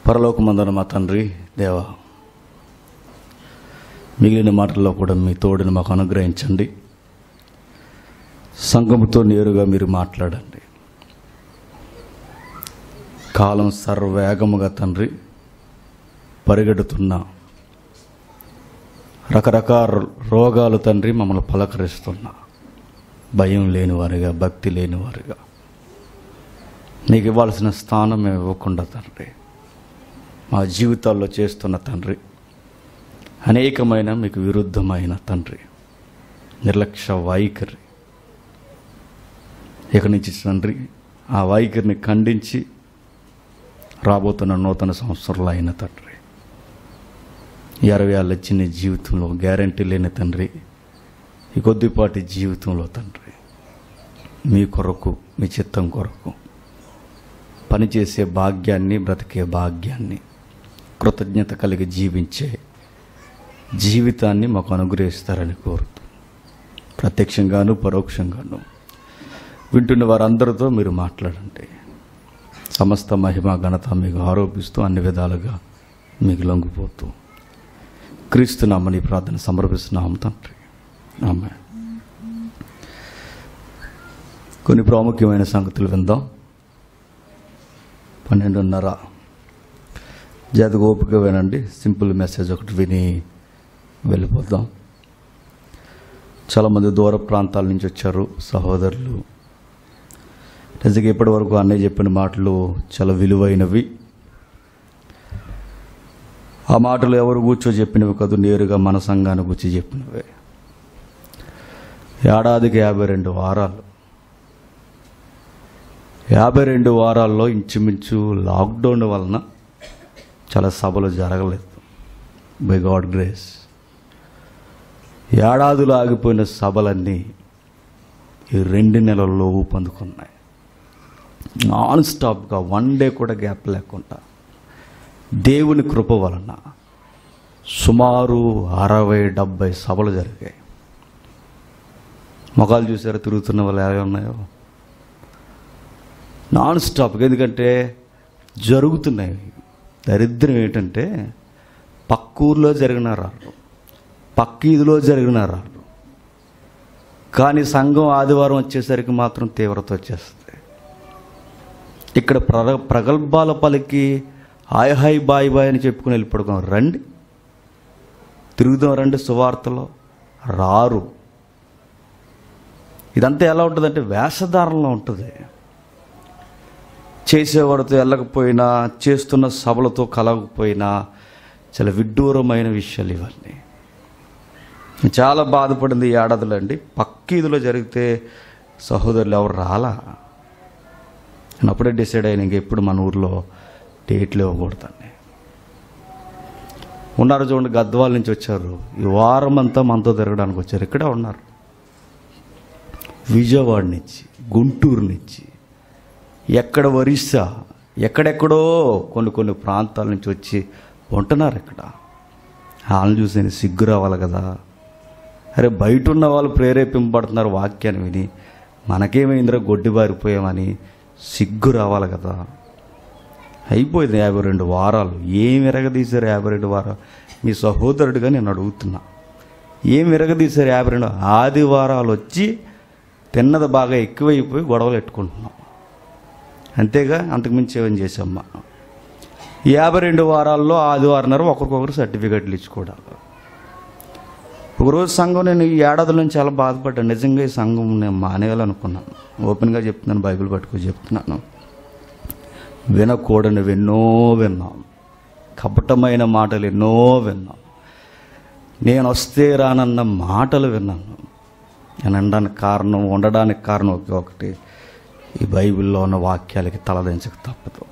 పరలోకమందన మా తండ్రి దేవా మిగిలిన మాటల్లో కూడా మీ తోడుని మాకు అనుగ్రహించండి సంఘముతో నేరుగా మీరు మాట్లాడండి కాలం సర్వేగముగా తండ్రి పరిగెడుతున్న రకరకాల రోగాలు తండ్రి మమ్మల్ని పలకరిస్తున్నా భయం లేనివారుగా భక్తి లేనివారుగా నీకు ఇవ్వాల్సిన స్థానం మేము ఇవ్వకుండా తండ్రి మా జీవితాల్లో చేస్తున్న తండ్రి అనేకమైన మీకు విరుద్ధమైన తండ్రి నిర్లక్ష్య వైఖరి ఇక నుంచి తండ్రి ఆ వైఖరిని ఖండించి రాబోతున్న నూతన సంవత్సరంలో అయిన తండ్రి ఈ అరవై ఏళ్ళ చిన్న జీవితంలో గ్యారంటీ లేని తండ్రి ఈ కొద్దిపాటి జీవితంలో తండ్రి మీ కొరకు మీ చిత్తం కొరకు పనిచేసే భాగ్యాన్ని బ్రతికే భాగ్యాన్ని కృతజ్ఞత కలిగి జీవించే జీవితాన్ని మాకు అనుగ్రహిస్తారని కోరుతూ ప్రత్యక్షంగాను పరోక్షంగాను వింటున్న వారందరితో మీరు మాట్లాడండి సమస్త మహిమ ఘనత మీకు ఆరోపిస్తూ అన్ని విధాలుగా మీకు లొంగిపోతూ క్రీస్తు నామని ప్రార్థన సమర్పిస్తున్నాము తండ్రి ఆమె కొన్ని ప్రాముఖ్యమైన సంగతులు విందాం పన్నెండున్నర జాతి ఓపిక వినండి సింపుల్ మెసేజ్ ఒకటి విని వెళ్ళిపోదాం చాలామంది దూర ప్రాంతాల నుంచి వచ్చారు సహోదరులు నిజంగా ఇప్పటి వరకు అన్నయ్య చెప్పిన మాటలు చాలా విలువైనవి ఆ మాటలు ఎవరు కూర్చో చెప్పినవి కాదు నేరుగా మన సంఘాన్ని కూర్చి చెప్పినవే ఏడాదికి యాభై రెండు వారాలు యాభై రెండు వారాల్లో ఇంచుమించు లాక్డౌన్ వలన చాలా సభలు జరగలేదు బై గాడ్ గ్రేస్ ఏడాదులు ఆగిపోయిన సభలన్నీ ఈ రెండు నెలల్లో ఊపందుకున్నాయి నాన్ స్టాప్గా వన్ డే కూడా గ్యాప్ లేకుండా దేవుని కృప వలన సుమారు అరవై డెబ్భై సభలు జరిగాయి మొఖాలు చూసారా తిరుగుతున్న వాళ్ళు ఎలా ఉన్నాయో నాన్ స్టాప్గా ఎందుకంటే జరుగుతున్నాయి దరిద్రం ఏంటంటే పక్క ఊర్లో జరిగిన రాళ్ళు పక్క ఈదులో జరిగిన రాళ్ళు కానీ సంఘం ఆదివారం వచ్చేసరికి మాత్రం తీవ్రత వచ్చేస్తుంది ఇక్కడ ప్ర ప్రగల్భాల పలికి హాయ్ హాయ్ బాయ్ బాయ్ అని చెప్పుకుని వెళ్ళిపడుకోం రండి తిరుగుదాం రండి సువార్తలో రారు ఇదంతా ఎలా ఉంటుందంటే వేషధారణలో ఉంటుంది చేసేవాడితో వెళ్ళకపోయినా చేస్తున్న సభలతో కలగకపోయినా చాలా విడ్డూరమైన విషయాలు ఇవన్నీ చాలా బాధపడింది ఈ ఏడాదిలో అండి పక్క ఇదిలో జరిగితే సహోదరులు ఎవరు రాలా నేను అప్పుడే డిసైడ్ అయిన ఇంకెప్పుడు మన ఊర్లో డేట్లు ఇవ్వకూడదండి ఉన్నారు చూడండి గద్వాల నుంచి వచ్చారు ఈ వారం అంతా మనతో తిరగడానికి వచ్చారు ఇక్కడే ఉన్నారు విజయవాడ నుంచి గుంటూరు నుంచి ఎక్కడ ఒరిస్సా ఎక్కడెక్కడో కొన్ని కొన్ని ప్రాంతాల నుంచి వచ్చి ఉంటున్నారు ఇక్కడ వాళ్ళని చూసి నేను సిగ్గు రావాలి కదా అరే బయట ఉన్న వాళ్ళు ప్రేరేపింపబడుతున్నారు వాక్యాన్ని విని మనకేమైందిరా గొడ్డి బారిపోయామని సిగ్గు రావాలి కదా అయిపోయింది యాభై రెండు వారాలు ఏం ఎరగదీశారు యాభై రెండు వారాలు మీ సహోదరుడిగా నేను అడుగుతున్నా ఏం ఎరగదీశారు యాభై రెండు ఆదివారాలు వచ్చి తిన్నది బాగా ఎక్కువైపోయి గొడవలు పెట్టుకుంటున్నాం అంతేగా అంతకుమించి ఏమని చేసామ్మా యాభై రెండు వారాల్లో ఆదివారంన్నర ఒకరికొకరు సర్టిఫికెట్లు ఇచ్చుకోవడాలి ఒకరోజు సంఘం నేను ఈ ఏడాది నుంచి చాలా బాధపడ్డాను నిజంగా ఈ సంఘం నేను మానేయాలనుకున్నాను ఓపెన్గా చెప్తున్నాను బైబిల్ పట్టుకొని చెప్తున్నాను వినకూడనివి ఎన్నో విన్నాం కపటమైన మాటలు ఎన్నో విన్నాం నేను వస్తే రానన్న మాటలు విన్నాను నేను అనడానికి కారణం ఉండడానికి కారణం ఒకే ఒకటి ఈ బైబిల్లో ఉన్న వాక్యాలకి తలదించక తప్పదు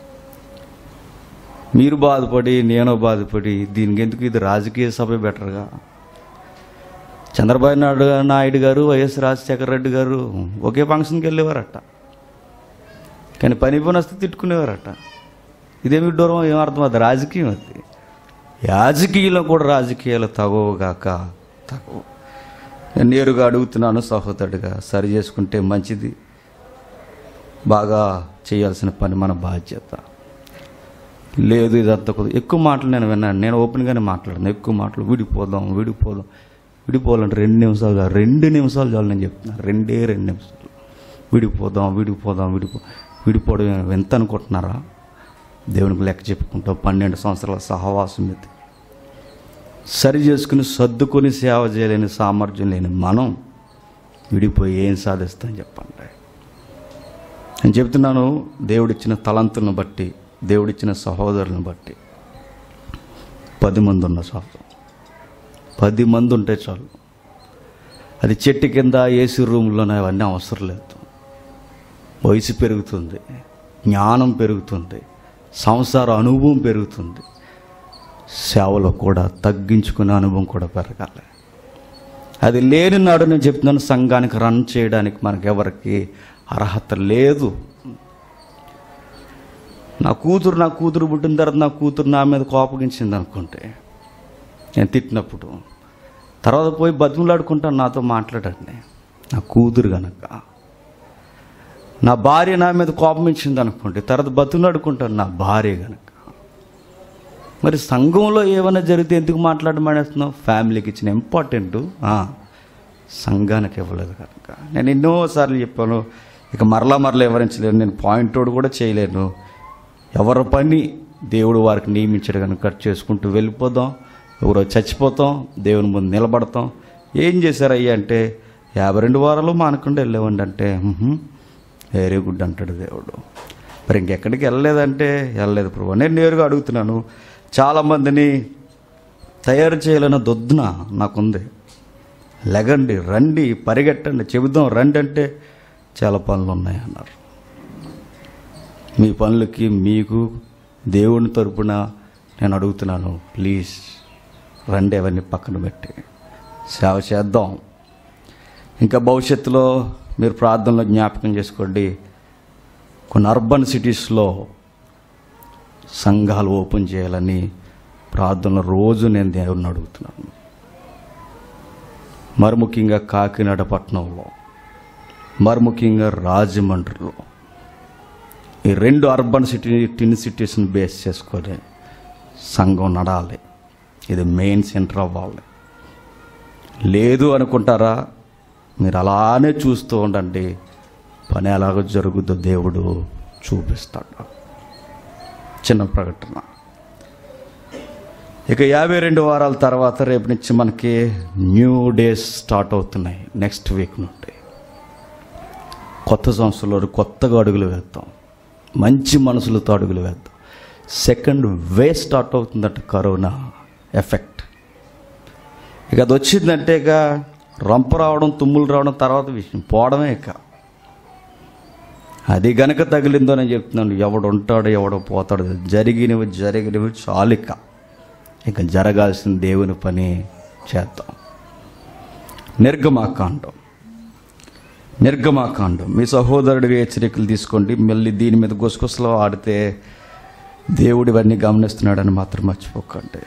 మీరు బాధపడి నేను బాధపడి దీనికి ఎందుకు ఇది రాజకీయ సభ బెటర్గా చంద్రబాబు నాయుడు నాయుడు గారు వైఎస్ రాజశేఖర రెడ్డి గారు ఒకే ఫంక్షన్కి వెళ్ళేవారట కానీ పని పని వస్తే తిట్టుకునేవారట ఇదేమి దూరం ఏం అర్థం అది రాజకీయం అది రాజకీయంలో కూడా రాజకీయాలు తగవుగాక తగవు నేను నేరుగా అడుగుతున్నాను సహోదరుడిగా సరి చేసుకుంటే మంచిది బాగా చేయాల్సిన పని మన బాధ్యత లేదు ఇదంతా కుదరదు ఎక్కువ మాటలు నేను విన్నాను నేను ఓపెన్గానే మాట్లాడాను ఎక్కువ మాటలు విడిపోదాం విడిపోదాం విడిపోవాలంటే రెండు నిమిషాలు చాలు రెండు నిమిషాలు చాలు నేను చెప్తున్నాను రెండే రెండు నిమిషాలు విడిపోదాం విడిపోదాం విడిపో విడిపోవడం ఎంత అనుకుంటున్నారా దేవునికి లెక్క చెప్పుకుంటాం పన్నెండు సంవత్సరాల సహవాసం ఇది సరి చేసుకుని సర్దుకొని సేవ చేయలేని సామర్థ్యం లేని మనం విడిపోయి ఏం సాధిస్తాం చెప్పండి నేను చెప్తున్నాను దేవుడిచ్చిన తలంతులను బట్టి దేవుడిచ్చిన సహోదరులను బట్టి పది మంది ఉన్న చాలు పది మంది ఉంటే చాలు అది చెట్టు కింద ఏసీ రూమ్లోనే అవన్నీ అవసరం లేదు వయసు పెరుగుతుంది జ్ఞానం పెరుగుతుంది సంసార అనుభవం పెరుగుతుంది సేవలో కూడా తగ్గించుకునే అనుభవం కూడా పెరగాలి అది లేని నాడు నేను చెప్తున్నాను సంఘానికి రన్ చేయడానికి మనకి ఎవరికి అర్హత లేదు నా కూతురు నా కూతురు పుట్టిన తర్వాత నా కూతురు నా మీద కోపగించింది అనుకుంటే నేను తిట్టినప్పుడు తర్వాత పోయి బతిమలాడుకుంటాను నాతో మాట్లాడండి నా కూతురు గనక నా భార్య నా మీద కోపం ఇచ్చింది అనుకోండి తర్వాత బతులాడుకుంటాను నా భార్య గనక మరి సంఘంలో ఏమైనా జరిగితే ఎందుకు మాట్లాడమనేస్తున్నావు ఫ్యామిలీకి ఇచ్చిన ఇంపార్టెంట్ సంఘానికి ఇవ్వలేదు కనుక నేను ఎన్నోసార్లు చెప్పాను ఇక మరలా మరలా వివరించలేను నేను పాయింట్ అవుట్ కూడా చేయలేను ఎవరి పని దేవుడు వారికి నియమించాడు కనుక కట్ చేసుకుంటూ వెళ్ళిపోదాం ఎవరో చచ్చిపోతాం దేవుని ముందు నిలబడతాం ఏం చేశారయ్యా అంటే యాభై రెండు వారాలు మానకుండా వెళ్ళేవండి అంటే వెరీ గుడ్ అంటాడు దేవుడు మరి ఇంకెక్కడికి వెళ్ళలేదంటే వెళ్ళలేదు ప్రభు నేను నేరుగా అడుగుతున్నాను చాలామందిని తయారు చేయాలన్న దొద్దున నాకుంది లెగండి రండి పరిగెట్టండి చెబుదాం రండి అంటే చాలా పనులు ఉన్నాయి అన్నారు మీ పనులకి మీకు దేవుని తరపున నేను అడుగుతున్నాను ప్లీజ్ రండి అవన్నీ పక్కన పెట్టి సేవ చేద్దాం ఇంకా భవిష్యత్తులో మీరు ప్రార్థనలో జ్ఞాపకం చేసుకోండి కొన్ని అర్బన్ సిటీస్లో సంఘాలు ఓపెన్ చేయాలని ప్రార్థనలో రోజు నేను దేవుడిని అడుగుతున్నాను మరి ముఖ్యంగా కాకినాడ పట్టణంలో మరి ముఖ్యంగా రాజమండ్రిలో ఈ రెండు అర్బన్ సిటీ టిన్ సిటీస్ని బేస్ చేసుకొని సంఘం నడాలి ఇది మెయిన్ సెంటర్ అవ్వాలి లేదు అనుకుంటారా మీరు అలానే చూస్తూ ఉండండి పని ఎలాగో జరుగుద్దో దేవుడు చూపిస్తాడు చిన్న ప్రకటన ఇక యాభై రెండు వారాల తర్వాత రేపు నుంచి మనకి న్యూ డేస్ స్టార్ట్ అవుతున్నాయి నెక్స్ట్ వీక్ నుండి కొత్త సంవత్సరంలో కొత్తగా అడుగులు వేద్దాం మంచి మనసులతో అడుగులు వేద్దాం సెకండ్ వే స్టార్ట్ అవుతుందట కరోనా ఎఫెక్ట్ ఇక అది వచ్చిందంటే ఇక రంప రావడం తుమ్ములు రావడం తర్వాత విషయం పోవడమే ఇక అది గనక తగిలిందో నేను చెప్తున్నాను ఎవడు ఉంటాడో ఎవడో పోతాడో జరిగినవి జరిగినవి చాలిక ఇక జరగాల్సిన దేవుని పని చేద్దాం నిర్గమాకాండం నిర్గమాకాండం మీ సహోదరుడివి హెచ్చరికలు తీసుకోండి మళ్ళీ దీని మీద గుసగుసలో ఆడితే దేవుడు ఇవన్నీ గమనిస్తున్నాడని మాత్రం మర్చిపోకండి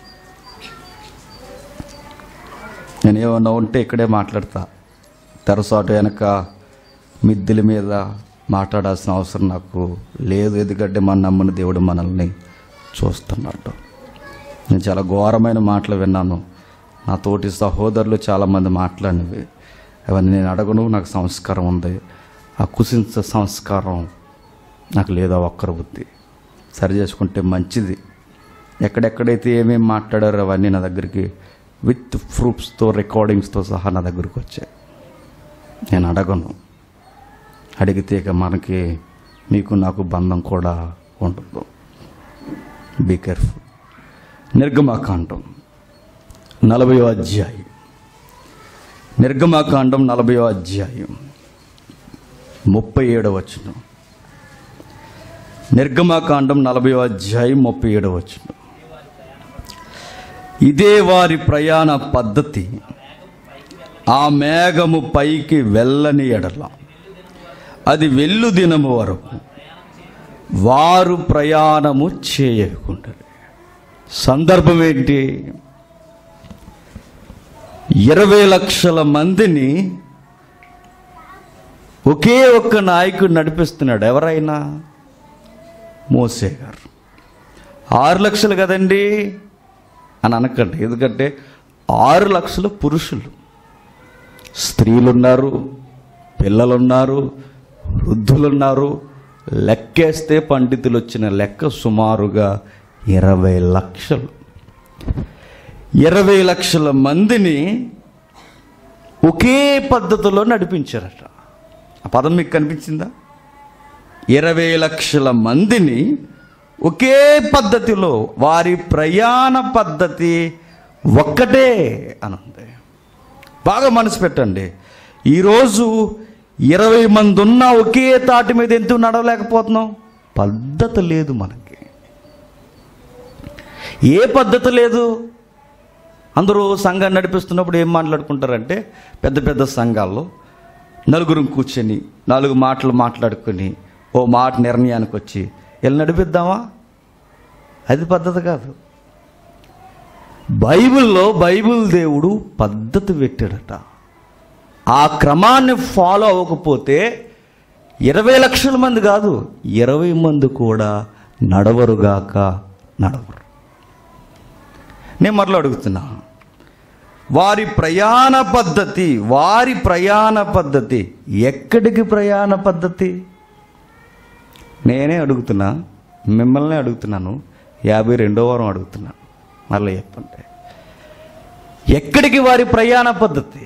నేను ఏమన్నా ఉంటే ఇక్కడే మాట్లాడతా తెరసాటు వెనక మిద్దెల మీద మాట్లాడాల్సిన అవసరం నాకు లేదు ఎందుకంటే మన నమ్మని దేవుడు మనల్ని చూస్తున్నాడు నేను చాలా ఘోరమైన మాటలు విన్నాను నా తోటి సహోదరులు చాలామంది మాట్లాడినవి అవన్నీ నేను అడగను నాకు సంస్కారం ఉంది ఆ కుసించ సంస్కారం నాకు లేదా ఒక్కరి బుద్ధి సరి చేసుకుంటే మంచిది ఎక్కడెక్కడైతే ఏమేమి మాట్లాడారో అవన్నీ నా దగ్గరికి విత్ ప్రూఫ్స్తో రికార్డింగ్స్తో సహా నా దగ్గరికి వచ్చాయి నేను అడగను అడిగితే ఇక మనకి మీకు నాకు బంధం కూడా ఉండదు బీ కేర్ఫుల్ నిర్గమాకాండం నలభై అధ్యాయం నిర్గమాకాండం నలభై అధ్యాయం ముప్పై ఏడవ వచనం నిర్గమాకాండం నలభై అధ్యాయం ముప్పై ఏడవ వచనం ఇదే వారి ప్రయాణ పద్ధతి ఆ మేఘము పైకి వెళ్ళని ఎడల అది వెళ్ళు దినము వరకు వారు ప్రయాణము చేయకుంటారు సందర్భం ఏంటి ఇరవై లక్షల మందిని ఒకే ఒక్క నాయకుడు నడిపిస్తున్నాడు ఎవరైనా మోసే గారు ఆరు లక్షలు కదండి అని అనకండి ఎందుకంటే ఆరు లక్షల పురుషులు స్త్రీలున్నారు పిల్లలున్నారు వృద్ధులున్నారు లెక్కేస్తే పండితులు వచ్చిన లెక్క సుమారుగా ఇరవై లక్షలు ఇరవై లక్షల మందిని ఒకే పద్ధతిలో నడిపించారట ఆ పదం మీకు కనిపించిందా ఇరవై లక్షల మందిని ఒకే పద్ధతిలో వారి ప్రయాణ పద్ధతి ఒక్కటే అని ఉంది బాగా మనసు పెట్టండి ఈరోజు ఇరవై మంది ఉన్నా ఒకే తాటి మీద ఎందుకు నడవలేకపోతున్నాం పద్ధతి లేదు మనకి ఏ పద్ధతి లేదు అందరూ సంఘాన్ని నడిపిస్తున్నప్పుడు ఏం మాట్లాడుకుంటారంటే పెద్ద పెద్ద సంఘాల్లో నలుగురు కూర్చొని నాలుగు మాటలు మాట్లాడుకొని ఓ మాట నిర్ణయానికి వచ్చి వెళ్ళి నడిపిద్దామా అది పద్ధతి కాదు బైబిల్లో బైబిల్ దేవుడు పద్ధతి పెట్టాడట ఆ క్రమాన్ని ఫాలో అవ్వకపోతే ఇరవై లక్షల మంది కాదు ఇరవై మంది కూడా నడవరుగాక నడవరు నేను మరలా అడుగుతున్నా వారి ప్రయాణ పద్ధతి వారి ప్రయాణ పద్ధతి ఎక్కడికి ప్రయాణ పద్ధతి నేనే అడుగుతున్నా మిమ్మల్ని అడుగుతున్నాను యాభై రెండో వారం అడుగుతున్నాను మళ్ళీ చెప్పండి ఎక్కడికి వారి ప్రయాణ పద్ధతి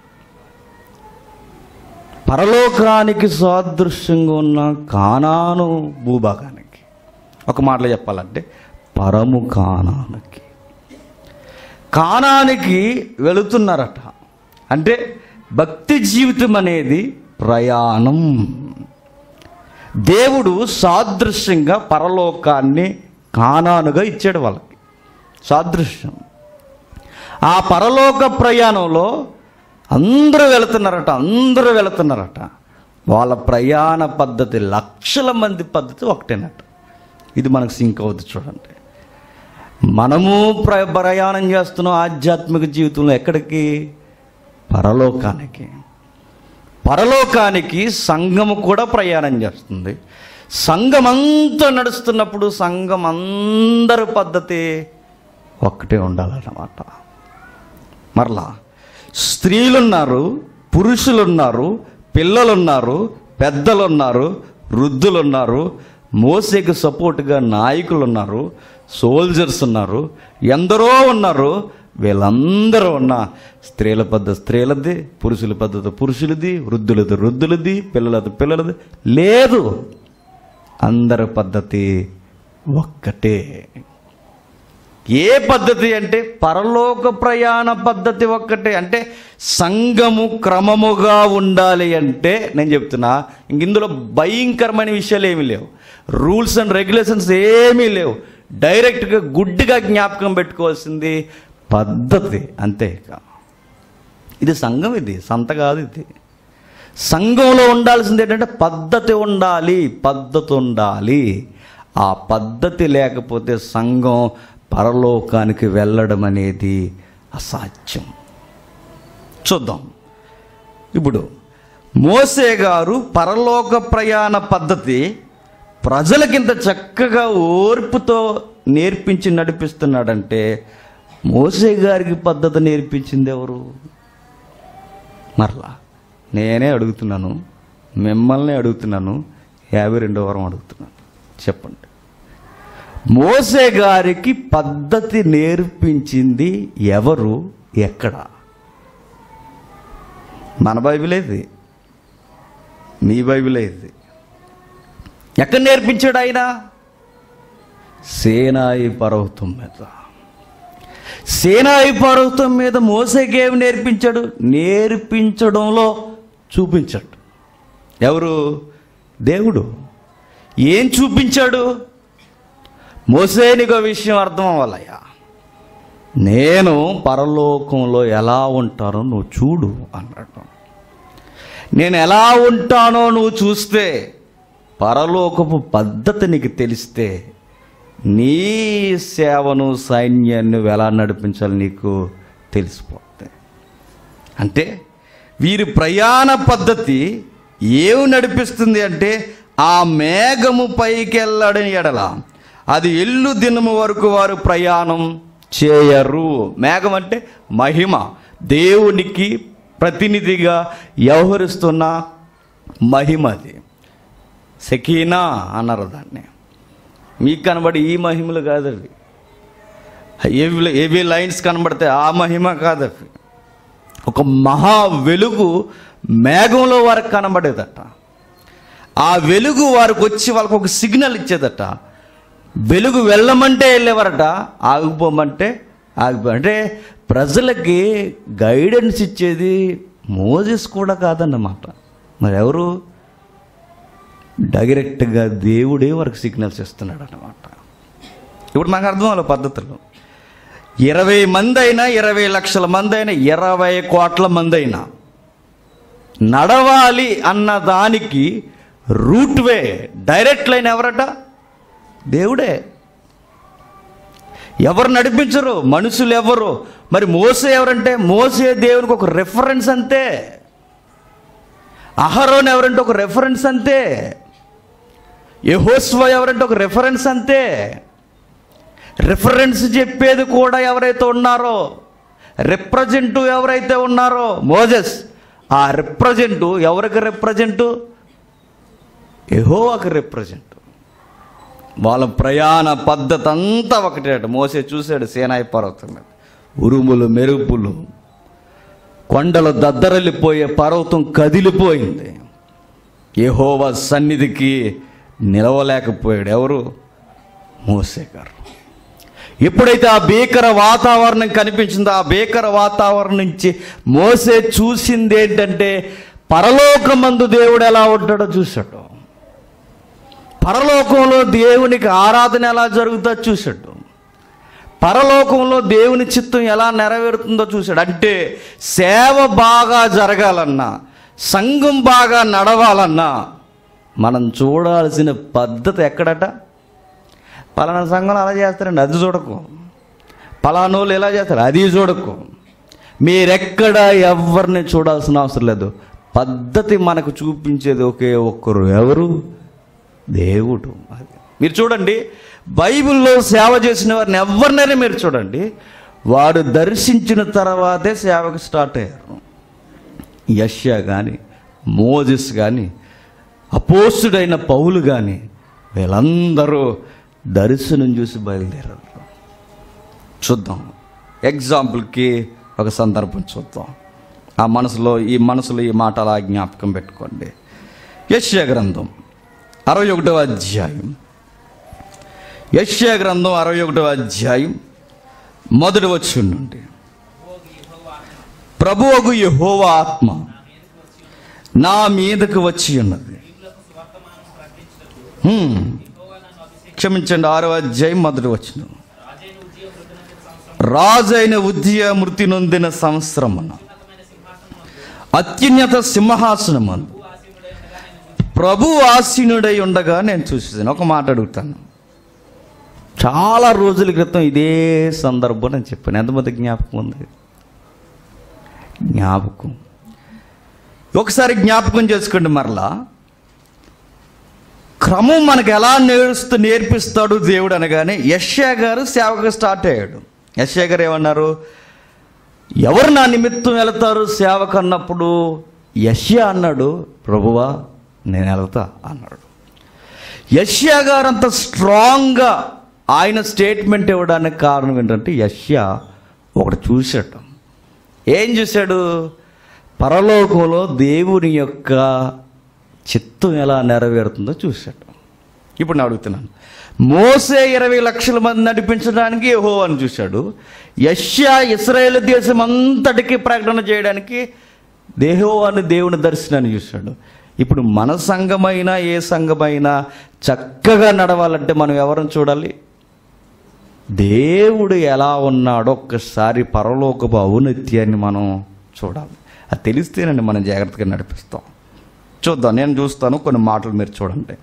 పరలోకానికి సాదృశ్యంగా ఉన్న కానాను భూభాగానికి ఒక మాటలో చెప్పాలంటే పరము కానానికి కానానికి వెళుతున్నారట అంటే భక్తి జీవితం అనేది ప్రయాణం దేవుడు సాదృశ్యంగా పరలోకాన్ని కానానుగా ఇచ్చాడు వాళ్ళకి సాదృశ్యం ఆ పరలోక ప్రయాణంలో అందరూ వెళుతున్నారట అందరూ వెళుతున్నారట వాళ్ళ ప్రయాణ పద్ధతి లక్షల మంది పద్ధతి ఒకటేనట ఇది మనకు సింక్ అవుతుంది చూడండి మనము ప్ర ప్రయాణం చేస్తున్నాం ఆధ్యాత్మిక జీవితంలో ఎక్కడికి పరలోకానికి పరలోకానికి సంఘము కూడా ప్రయాణం చేస్తుంది సంఘం అంతా నడుస్తున్నప్పుడు సంఘం అందరి పద్ధతి ఒక్కటే ఉండాలన్నమాట మరలా స్త్రీలున్నారు పురుషులున్నారు పిల్లలున్నారు పెద్దలున్నారు వృద్ధులున్నారు మోసేకి సపోర్ట్గా నాయకులు ఉన్నారు సోల్జర్స్ ఉన్నారు ఎందరో ఉన్నారు వీళ్ళందరూ ఉన్న స్త్రీల పద్ధతి స్త్రీలది పురుషుల పద్ధతి పురుషులది వృద్ధులది వృద్ధులది పిల్లలది పిల్లలది లేదు అందరి పద్ధతి ఒక్కటే ఏ పద్ధతి అంటే పరలోక ప్రయాణ పద్ధతి ఒక్కటే అంటే సంఘము క్రమముగా ఉండాలి అంటే నేను చెప్తున్నా ఇంక ఇందులో భయంకరమైన విషయాలు ఏమీ లేవు రూల్స్ అండ్ రెగ్యులేషన్స్ ఏమీ లేవు డైరెక్ట్గా గుడ్డిగా జ్ఞాపకం పెట్టుకోవాల్సింది పద్ధతి అంతే ఇక ఇది సంఘం ఇది సంత కాదు ఇది సంఘంలో ఉండాల్సింది ఏంటంటే పద్ధతి ఉండాలి పద్ధతి ఉండాలి ఆ పద్ధతి లేకపోతే సంఘం పరలోకానికి వెళ్ళడం అనేది అసాధ్యం చూద్దాం ఇప్పుడు మోసే గారు పరలోక ప్రయాణ పద్ధతి ప్రజలకింత చక్కగా ఓర్పుతో నేర్పించి నడిపిస్తున్నాడంటే మోసే గారికి పద్ధతి నేర్పించింది ఎవరు మరలా నేనే అడుగుతున్నాను మిమ్మల్ని అడుగుతున్నాను యాభై రెండో వారం అడుగుతున్నాను చెప్పండి మోసే గారికి పద్ధతి నేర్పించింది ఎవరు ఎక్కడ మన బైబిలే ఇది మీ బైబిలే ఇది ఎక్కడ నేర్పించాడు ఆయన సేనాయి పర్వతం మీద సేనాయి పర్వతం మీద మోసేకేమి నేర్పించాడు నేర్పించడంలో చూపించాడు ఎవరు దేవుడు ఏం చూపించాడు మోసే నీకు విషయం అర్థం అవ్వాలయ్యా నేను పరలోకంలో ఎలా ఉంటానో నువ్వు చూడు అన్నాడు నేను ఎలా ఉంటానో నువ్వు చూస్తే పరలోకపు పద్ధతి నీకు తెలిస్తే నీ సేవను సైన్యాన్ని నువ్వు ఎలా నడిపించాలి నీకు తెలిసిపోతుంది అంటే వీరి ప్రయాణ పద్ధతి ఏమి నడిపిస్తుంది అంటే ఆ మేఘము పైకి వెళ్ళడని ఎడల అది ఎల్లు దినము వరకు వారు ప్రయాణం చేయరు మేఘం అంటే మహిమ దేవునికి ప్రతినిధిగా వ్యవహరిస్తున్న మహిమ అది సెకీనా అన్నారు దాన్ని మీకు కనబడి ఈ మహిమలు కాదు అవి ఏవి ఏవి లైన్స్ కనబడితే ఆ మహిమ కాదు అవి ఒక మహా వెలుగు మేఘంలో వారికి కనబడేదట ఆ వెలుగు వారికి వచ్చి వాళ్ళకి ఒక సిగ్నల్ ఇచ్చేదట వెలుగు వెళ్ళమంటే వెళ్ళేవారట ఆగిపోమంటే ఆగిపో అంటే ప్రజలకి గైడెన్స్ ఇచ్చేది మోజెస్ కూడా కాదన్నమాట మరి ఎవరు డైరెక్ట్గా దేవుడే వారికి సిగ్నల్స్ ఇస్తున్నాడు అన్నమాట ఇప్పుడు మనకు అర్థం అవ్వాలి పద్ధతులు ఇరవై మంది అయినా ఇరవై లక్షల మంది అయినా ఇరవై కోట్ల మంది అయినా నడవాలి అన్న దానికి రూట్ వే డైరెక్ట్ లైన్ ఎవరట దేవుడే ఎవరు నడిపించరు మనుషులు ఎవరు మరి మోసే ఎవరంటే మోసే దేవునికి ఒక రెఫరెన్స్ అంతే అహరోన్ ఎవరంటే ఒక రెఫరెన్స్ అంతే యహోస్వ ఎవరంటే ఒక రెఫరెన్స్ అంతే రిఫరెన్స్ చెప్పేది కూడా ఎవరైతే ఉన్నారో రిప్రజెంట్ ఎవరైతే ఉన్నారో మోజెస్ ఆ రిప్రజెంట్ ఎవరికి రిప్రజెంట్ యహోవాకి రిప్రజెంట్ వాళ్ళ ప్రయాణ పద్ధతి అంతా ఒకటే అట మోసే చూశాడు సేనాయి పర్వతం మీద ఉరుములు మెరుపులు కొండలు దద్దరలిపోయే పర్వతం కదిలిపోయింది యెహోవా సన్నిధికి నిలవలేకపోయాడు ఎవరు మోసే గారు ఎప్పుడైతే ఆ భీకర వాతావరణం కనిపించిందో ఆ భీకర వాతావరణం నుంచి మోసే చూసింది ఏంటంటే పరలోకమందు దేవుడు ఎలా ఉంటాడో చూశాడు పరలోకంలో దేవునికి ఆరాధన ఎలా జరుగుతుందో చూశాడు పరలోకంలో దేవుని చిత్తం ఎలా నెరవేరుతుందో చూశాడు అంటే సేవ బాగా జరగాలన్నా సంఘం బాగా నడవాలన్నా మనం చూడాల్సిన పద్ధతి ఎక్కడట పలానా సంఘంలో అలా చేస్తారండి అది చూడకు పలానోళ్ళు ఎలా చేస్తారు అది చూడకు మీరెక్కడ ఎవరిని చూడాల్సిన అవసరం లేదు పద్ధతి మనకు చూపించేది ఒకే ఒక్కరు ఎవరు దేవుడు అది మీరు చూడండి బైబిల్లో సేవ చేసిన వారిని ఎవరినైనా మీరు చూడండి వారు దర్శించిన తర్వాతే సేవకు స్టార్ట్ అయ్యారు యష్యా కానీ మోజెస్ కానీ అపోస్తుడైన పౌలు కానీ వీళ్ళందరూ దర్శనం చూసి బయలుదేరారు చూద్దాం ఎగ్జాంపుల్కి ఒక సందర్భం చూద్దాం ఆ మనసులో ఈ మనసులో ఈ మాట అలా జ్ఞాపకం పెట్టుకోండి యశ్యా గ్రంథం అరవై ఒకటవ అధ్యాయం యశ్యా గ్రంథం అరవై ఒకటవ అధ్యాయం మొదటి వచ్చి నుండి ప్రభువగు యెహోవా ఆత్మ నా మీదకు వచ్చి ఉన్నది హ్మ్. క్షమించండి ఆరో అధ్యాయం మొదటి వచ్చిన రాజైన ఉద్య మృతి నొందిన సంవత్సరమున అత్యున్నత సింహాసనమందు ప్రభు ఆసీనుడై ఉండగా నేను చూసేసాను ఒక మాట అడుగుతాను చాలా రోజుల క్రితం ఇదే సందర్భం నేను చెప్పాను ఎంతమంది జ్ఞాపకం ఉంది జ్ఞాపకం ఒకసారి జ్ఞాపకం చేసుకోండి మరలా క్రమం మనకు ఎలా నేర్స్తూ నేర్పిస్తాడు దేవుడు అనగానే యష్యా గారు సేవకు స్టార్ట్ అయ్యాడు యష్యా గారు ఏమన్నారు ఎవరు నా నిమిత్తం వెళతారు సేవకు అన్నప్పుడు యష్యా అన్నాడు ప్రభువా నేను వెళ్తా అన్నాడు యష్యా గారు అంత స్ట్రాంగ్గా ఆయన స్టేట్మెంట్ ఇవ్వడానికి కారణం ఏంటంటే యష్యా ఒకటి చూశాడు ఏం చూశాడు పరలోకంలో దేవుని యొక్క చిత్తం ఎలా నెరవేరుతుందో చూశాడు ఇప్పుడు నేను అడుగుతున్నాను మోసే ఇరవై లక్షల మంది నడిపించడానికి యహో అని చూశాడు యష్యా ఇస్రాయేల్ దేశం అంతటికి ప్రకటన చేయడానికి దేహో అని దేవుని దర్శనాన్ని చూశాడు ఇప్పుడు మన సంఘమైనా ఏ సంఘమైనా చక్కగా నడవాలంటే మనం ఎవరిని చూడాలి దేవుడు ఎలా ఉన్నాడో ఒక్కసారి పరలోకపు ఔన్నత్యాన్ని మనం చూడాలి అది తెలిస్తేనండి మనం జాగ్రత్తగా నడిపిస్తాం చూద్దాం నేను చూస్తాను కొన్ని మాటలు మీరు చూడండి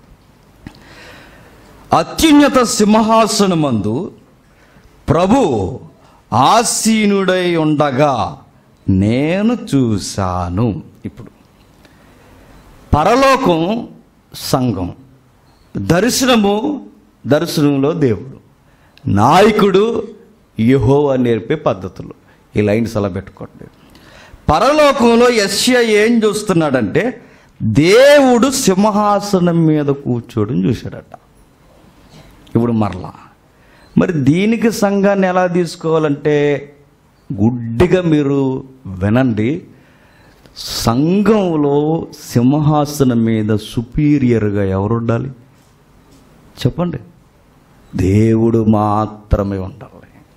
అత్యున్నత సింహాసనమందు ప్రభు ఆసీనుడై ఉండగా నేను చూశాను ఇప్పుడు పరలోకం సంఘం దర్శనము దర్శనంలో దేవుడు నాయకుడు యెహోవా నేర్పే పద్ధతులు ఈ లైన్స్ అలా పెట్టుకోండి పరలోకంలో యశ్య ఏం చూస్తున్నాడంటే దేవుడు సింహాసనం మీద కూర్చోవడం చూశాడట ఇప్పుడు మరలా మరి దీనికి సంఘాన్ని ఎలా తీసుకోవాలంటే గుడ్డిగా మీరు వినండి సంఘంలో సింహాసనం మీద సుపీరియర్గా ఎవరు ఉండాలి చెప్పండి దేవుడు మాత్రమే ఉండాలి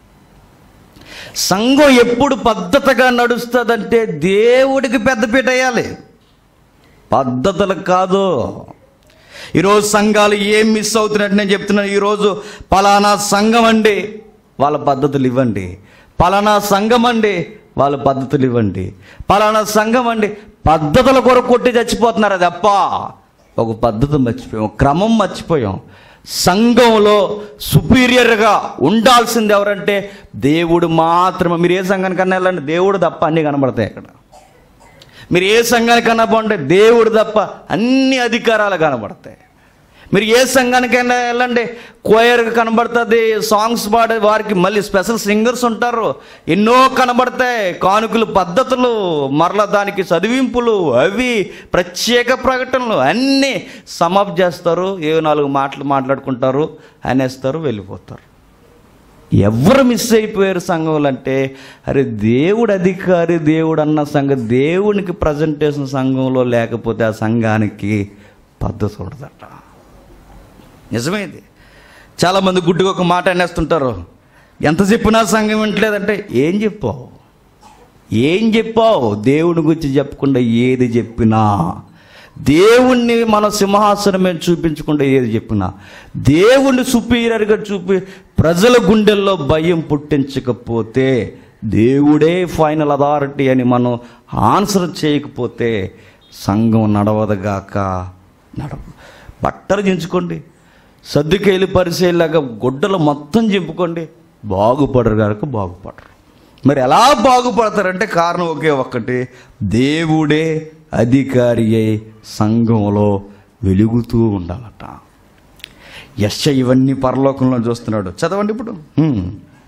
సంఘం ఎప్పుడు పద్ధతిగా నడుస్తుందంటే దేవుడికి పెద్దపీట వేయాలి పద్ధతులు కాదు ఈరోజు సంఘాలు ఏం మిస్ అవుతున్నట్టు నేను చెప్తున్నాను ఈరోజు పలానా సంఘం అండి వాళ్ళ పద్ధతులు ఇవ్వండి పలానా సంఘం అండి వాళ్ళ పద్ధతులు ఇవ్వండి పలానా సంఘం అండి పద్ధతుల కొరకు కొట్టి చచ్చిపోతున్నారు అది అప్ప ఒక పద్ధతి మర్చిపోయాం ఒక క్రమం మర్చిపోయాం సంఘంలో సుపీరియర్గా ఉండాల్సింది ఎవరంటే దేవుడు మాత్రమే మీరు ఏ సంఘానికన్నా వెళ్ళండి దేవుడు తప్ప అన్నీ కనబడతాయి అక్కడ మీరు ఏ సంఘానికన్నా పోండి దేవుడు తప్ప అన్ని అధికారాలు కనబడతాయి మీరు ఏ సంఘానికైనా వెళ్ళండి కోయర్ కనబడుతుంది సాంగ్స్ పాడే వారికి మళ్ళీ స్పెషల్ సింగర్స్ ఉంటారు ఎన్నో కనబడతాయి కానుకలు పద్ధతులు మరల దానికి చదివింపులు అవి ప్రత్యేక ప్రకటనలు అన్నీ సమాప్ చేస్తారు ఏ నాలుగు మాటలు మాట్లాడుకుంటారు అనేస్తారు వెళ్ళిపోతారు ఎవరు మిస్ అయిపోయారు సంఘంలో అంటే అరే దేవుడు అధికారి దేవుడు అన్న సంఘం దేవునికి ప్రజెంటేషన్ సంఘంలో లేకపోతే ఆ సంఘానికి పద్ధతి ఉండదట నిజమేది చాలామంది గుడ్డుగా ఒక మాట అనేస్తుంటారు ఎంత చెప్పినా సంఘం వింటలేదంటే ఏం చెప్పావు ఏం చెప్పావు దేవుని గురించి చెప్పకుండా ఏది చెప్పినా దేవుణ్ణి మన సింహాసనం మీద చూపించకుండా ఏది చెప్పినా దేవుణ్ణి సుపీరియర్గా చూపి ప్రజల గుండెల్లో భయం పుట్టించకపోతే దేవుడే ఫైనల్ అథారిటీ అని మనం ఆన్సర్ చేయకపోతే సంఘం నడవదుగాక నడవదు బట్టలు చించుకోండి సర్దుకేలి పరిసేలాగా గుడ్డలు మొత్తం చింపుకోండి బాగుపడరు కనుక బాగుపడరు మరి ఎలా బాగుపడతారంటే కారణం ఒకే ఒక్కటి దేవుడే అధికారి అయి సంఘంలో వెలుగుతూ ఉండాలట యశ ఇవన్నీ పరలోకంలో చూస్తున్నాడు చదవండి ఇప్పుడు హ్మ్.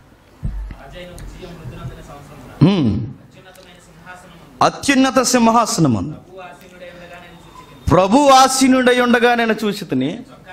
హ్మ్. అత్యున్నత సింహాసనమందు ప్రభు ఆసీనుడై ఉండగా నేను చూసి తిని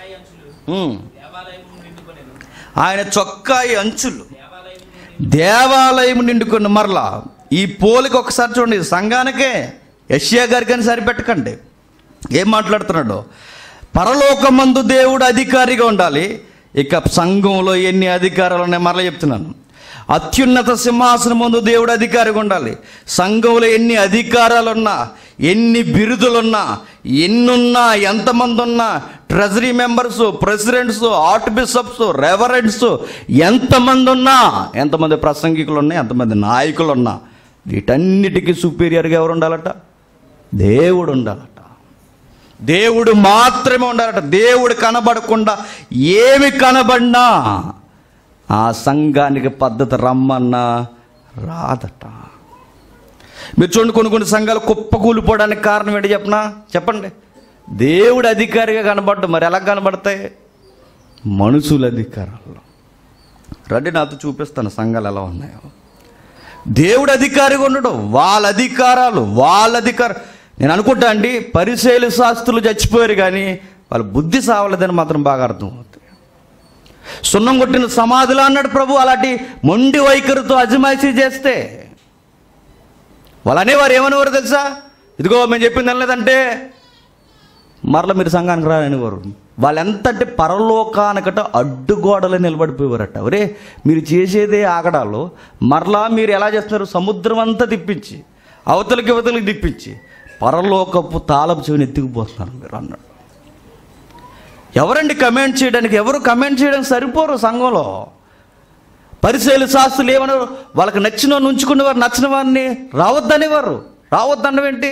ఆయన చొక్కాయి అంచులు దేవాలయం నిండుకున్న మరలా ఈ పోలిక ఒకసారి చూడండి సంఘానికే యష్యా గారికి అని సరిపెట్టకండి ఏం మాట్లాడుతున్నాడు పరలోకమందు దేవుడు అధికారిగా ఉండాలి ఇక సంఘంలో ఎన్ని అధికారాలు ఉన్నాయి మరలా చెప్తున్నాను అత్యున్నత సింహాసనం ముందు దేవుడు అధికారిగా ఉండాలి సంఘంలో ఎన్ని అధికారాలున్నా ఎన్ని బిరుదులున్నా ఎన్నున్నా ఎంతమంది ఉన్నా treasury members presidents archbishops reverends ఎంతమంది ఉన్నా ఎంతమంది ప్రసంగికులు ఉన్నా ఎంతమంది నాయకులు ఉన్నా వీటన్నిటికీ సుపీరియర్గా ఎవరు ఉండాలట దేవుడు ఉండాలట దేవుడు మాత్రమే ఉండాలట దేవుడు కనబడకుండా ఏమి కనబడినా ఆ సంఘానికి పద్ధతి రమ్మన్నా రాదట మీరు చూడండి కొన్ని కొన్ని సంఘాలు కుప్పకూలిపోవడానికి కారణం ఏంటి చెప్పనా చెప్పండి దేవుడు అధికారిగా కనబడ్డు మరి ఎలా కనబడతాయి మనుషుల అధికారాలు రండి నాతో చూపిస్తాను సంఘాలు ఎలా ఉన్నాయో దేవుడు అధికారిగా ఉండడం వాళ్ళ అధికారాలు వాళ్ళ అధికారం నేను అనుకుంటా అండి పరిశీలి శాస్త్రులు చచ్చిపోయారు కానీ వాళ్ళ బుద్ధి సావలేదని మాత్రం బాగా అర్థమవుతుంది సున్నం కొట్టిన సమాధులు అన్నాడు ప్రభు అలాంటి మొండి వైఖరితో అజమాయిషీ చేస్తే వాళ్ళు అనేవారు ఏమనేవారు తెలుసా ఇదిగో మేము చెప్పింది అనలేదంటే మరల మీరు సంఘానికి రానివారు వాళ్ళు ఎంత అంటే పరలోకానికట అడ్డుగోడలు నిలబడిపోయేవారట ఒరే మీరు చేసేదే ఆగడాలు మరలా మీరు ఎలా చేస్తున్నారు సముద్రం అంతా తిప్పించి అవతలకి ఇవతలకి తిప్పించి పరలోకపు తాళపు చెవిని ఎత్తుకుపోతున్నారు మీరు అన్నాడు ఎవరండి కమెంట్ చేయడానికి ఎవరు కమెంట్ చేయడానికి సరిపోరు సంఘంలో పరిశీలి శాస్త్రులు ఏమన్నారు వాళ్ళకి నచ్చిన వారిని ఉంచుకునేవారు నచ్చిన వారిని రావద్దనేవారు రావద్దనడం ఏంటి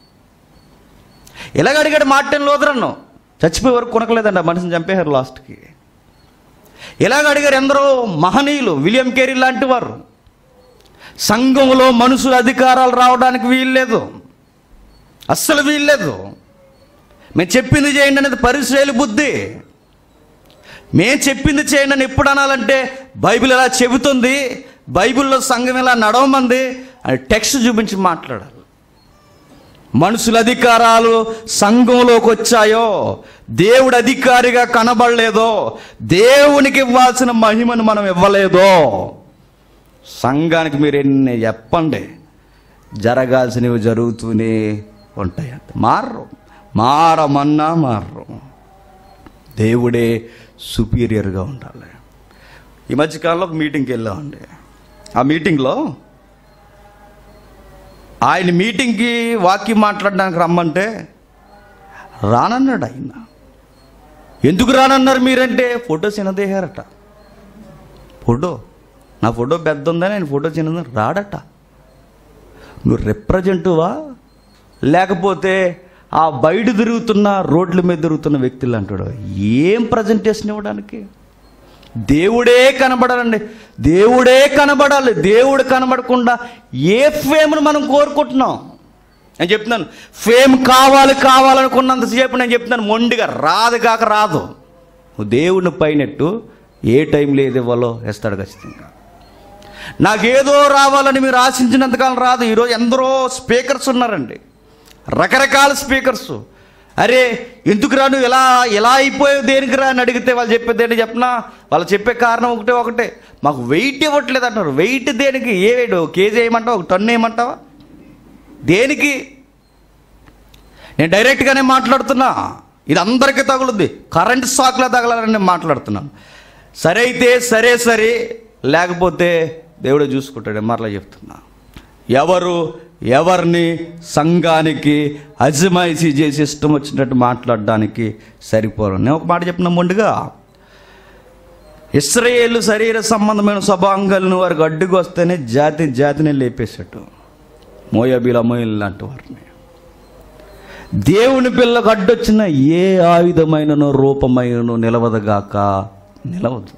ఇలాగ అడిగాడు మార్టిన్ లోదరన్ను చచ్చిపోయే వరకు కొనకలేదండి ఆ మనిషిని చంపేశారు లాస్ట్కి ఇలాగ అడిగారు ఎందరో మహనీయులు విలియం కేరీ లాంటి వారు సంఘంలో మనుషుల అధికారాలు రావడానికి వీల్లేదు అస్సలు వీల్లేదు మేము చెప్పింది చేయండి అనేది పరిశ్రమ బుద్ధి మేం చెప్పింది చేయండి అని ఎప్పుడు అనాలంటే బైబిల్ ఎలా చెబుతుంది బైబిల్లో సంఘం ఎలా నడవమంది అని టెక్స్ట్ చూపించి మాట్లాడాలి మనుషుల అధికారాలు సంఘంలోకి వచ్చాయో దేవుడు అధికారిగా కనబడలేదో దేవునికి ఇవ్వాల్సిన మహిమను మనం ఇవ్వలేదో సంఘానికి మీరు ఎన్ని చెప్పండి జరగాల్సినవి జరుగుతూనే ఉంటాయి అంతే మారరు మారమన్నా మారరు దేవుడే సుపీరియర్గా ఉండాలి ఈ మధ్యకాలంలో ఒక మీటింగ్కి వెళ్ళామండి ఆ మీటింగ్లో ఆయన మీటింగ్కి వాక్యం మాట్లాడడానికి రమ్మంటే రానన్నాడు ఆయన ఎందుకు రానన్నారు మీరంటే ఫోటో చిన్నదేహారట ఫోటో నా ఫోటో పెద్ద ఉందని ఆయన ఫోటో చిన్నది రాడట నువ్వు రిప్రజెంటువా లేకపోతే ఆ బయట తిరుగుతున్న రోడ్ల మీద తిరుగుతున్న వ్యక్తులు అంటాడు ఏం ప్రజెంటేషన్ ఇవ్వడానికి దేవుడే కనబడాలండి దేవుడే కనబడాలి దేవుడు కనబడకుండా ఏ ఫేమ్ను మనం కోరుకుంటున్నాం నేను చెప్తున్నాను ఫేమ్ కావాలి కావాలనుకున్నంతసేపు నేను చెప్తున్నాను మొండిగా రాదు కాక రాదు నువ్వు దేవుడిని పైనట్టు ఏ టైంలో ఏది ఇవ్వాలో ఇస్తాడు ఖచ్చితంగా నాకేదో రావాలని మీరు ఆశించినంతకాలం రాదు ఈరోజు ఎందరో స్పీకర్స్ ఉన్నారండి రకరకాల స్పీకర్స్ అరే ఎందుకు రా నువ్వు ఎలా ఎలా అయిపోయావు దేనికి రా అని అడిగితే వాళ్ళు చెప్పేది ఏంటి చెప్పనా వాళ్ళు చెప్పే కారణం ఒకటే ఒకటే మాకు వెయిట్ ఇవ్వట్లేదు అంటారు వెయిట్ దేనికి ఏ వెయిట్ ఒక కేజీ వేయమంటావా ఒక టన్ను వేయమంటావా దేనికి నేను డైరెక్ట్గానే మాట్లాడుతున్నా ఇది అందరికీ తగులుద్ది కరెంట్ షాక్లో తగలాలని నేను మాట్లాడుతున్నాను సరే అయితే సరే సరే లేకపోతే దేవుడే చూసుకుంటాడు మరలా చెప్తున్నా ఎవరు ఎవరిని సంఘానికి అజమాయిషీ చేసి ఇష్టం వచ్చినట్టు మాట్లాడడానికి సరిపోరు నేను ఒక మాట చెప్పిన ముందుగా ఇస్రాయేలు శరీర సంబంధమైన స్వభాంగాలను వారికి అడ్డుకు వస్తేనే జాతి జాతిని లేపేసేట్టు మోయబీల మోయలు లాంటి వారిని దేవుని పిల్లకు అడ్డొచ్చిన ఏ ఆయుధమైనను రూపమైనను నిలవదుగాక నిలవదు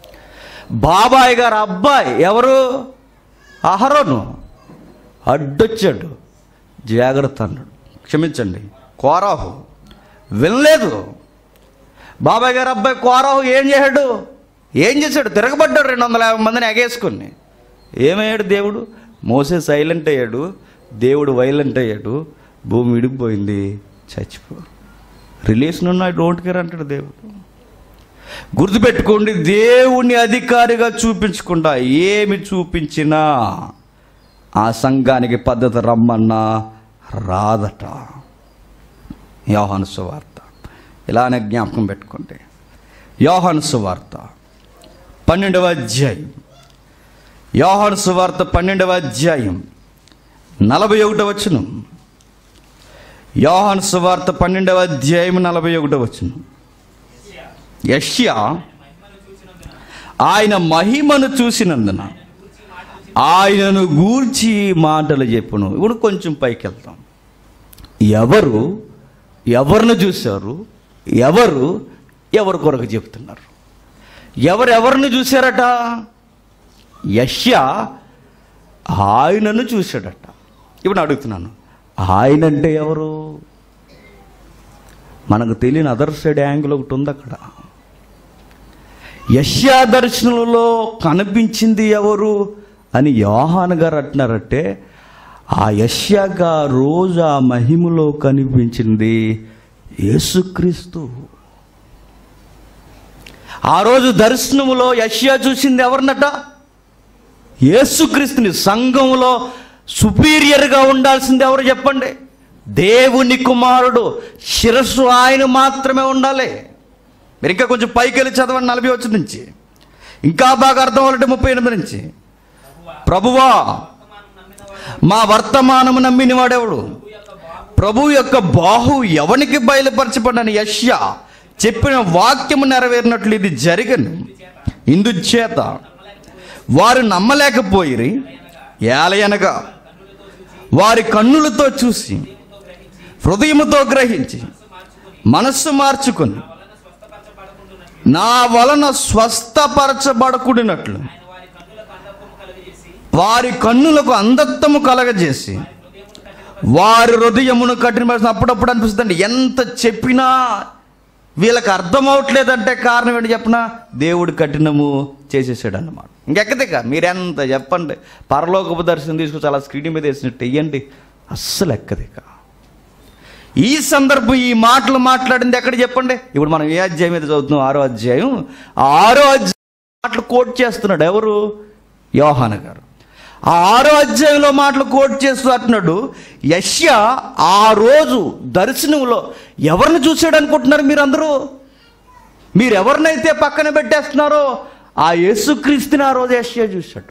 బాబాయ్ గారు అబ్బాయి ఎవరు అహరోను అడ్డొచ్చాడు జాగ్రత్త అన్నాడు క్షమించండి కోరాహు వినలేదు బాబాయ్ గారు అబ్బాయి కోరాహు ఏం చేశాడు ఏం చేశాడు తిరగబడ్డాడు రెండు వందల యాభై మందిని ఎగేసుకుని ఏమయ్యాడు దేవుడు మోసే సైలెంట్ అయ్యాడు దేవుడు వైలెంట్ అయ్యాడు భూమి విడిపోయింది చచ్చిపో రిలేషన్ ఉన్న డోంట్ కేర్ అంటాడు దేవుడు గుర్తుపెట్టుకోండి దేవుణ్ణి అధికారిగా చూపించకుండా ఏమి చూపించినా ఆ సంఘానికి పద్ధతి రమ్మన్నా రాదట యోహాను సువార్త ఇలానే జ్ఞాపకం పెట్టుకోండి యోహాను సువార్త పన్నెండవ అధ్యాయం యోహాను సువార్త పన్నెండవ అధ్యాయం నలభై ఒకటో వచనం యోహాను సువార్త పన్నెండవ అధ్యాయం నలభై ఒకటో వచనం యష్యా ఆయన మహిమను చూసినందున ఆయనను గూర్చి మాటలు చెప్పును ఇప్పుడు కొంచెం పైకి వెళ్తాం ఎవరు ఎవరిని చూశారు ఎవరు ఎవరి కొరకు చెప్తున్నారు ఎవరు ఎవరిని చూశారట యష్యా ఆయనను చూశాడట ఇప్పుడు అడుగుతున్నాను ఆయన అంటే ఎవరు మనకు తెలియని అదర్ సైడ్ యాంగిల్ ఒకటి ఉంది అక్కడ యష్యా దర్శనంలో కనిపించింది ఎవరు అని యోహాన్ గారు అంటున్నారంటే ఆ యష్యాగా రోజు ఆ మహిమలో కనిపించింది యేసుక్రీస్తు ఆ రోజు దర్శనములో యష్యా చూసింది ఎవరినట యేసుక్రీస్తుని సంఘంలో సుపీరియర్గా ఉండాల్సింది ఎవరు చెప్పండి దేవుని కుమారుడు శిరస్సు ఆయన మాత్రమే ఉండాలి మీరు ఇంకా కొంచెం పైకి వెళ్ళి చదవండి నలభై వచ్చి నుంచి ఇంకా బాగా అర్థం అవ్వాలంటే ముప్పై ఎనిమిది నుంచి ప్రభువా మా వర్తమానము నమ్మిన వాడెవడు ప్రభు యొక్క బాహు ఎవనికి బయలుపరచబడని యష్య చెప్పిన వాక్యము నెరవేరినట్లు ఇది జరిగను ఇందుచేత వారు నమ్మలేకపోయిరి ఏలయనగా వారి కన్నులతో చూసి హృదయముతో గ్రహించి మనస్సు మార్చుకుని నా వలన స్వస్థపరచబడకుడినట్లు వారి కన్నులకు అంధత్వము కలగజేసి వారి హృదయమును కఠినపరిచిన అప్పుడప్పుడు అనిపిస్తుంది ఎంత చెప్పినా వీళ్ళకి అర్థం అవట్లేదంటే కారణం ఏంటి చెప్పనా దేవుడు కఠినము చేసేసాడు అన్నమాట ఇంకెక్కదిక మీరెంత చెప్పండి పరలోకపు దర్శనం తీసుకొచ్చి అలా స్క్రీన్ మీద వేసినట్టు వెయ్యండి అస్సలు ఎక్కదిక ఈ సందర్భం ఈ మాటలు మాట్లాడింది ఎక్కడ చెప్పండి ఇప్పుడు మనం ఏ అధ్యాయం మీద చదువుతున్నాం ఆరో అధ్యాయం ఆ ఆరో అధ్యాయం మాటలు కోట్ చేస్తున్నాడు ఎవరు యోహాన గారు ఆ ఆరో అధ్యాయంలో మాటలు కోట్ చేస్తూ అంటున్నాడు యష్య ఆ రోజు దర్శనంలో ఎవరిని చూశాడు అనుకుంటున్నారు మీరందరూ మీరు ఎవరినైతే పక్కన పెట్టేస్తున్నారో ఆ యేసుక్రీస్తుని ఆ రోజు యష్య చూశాడు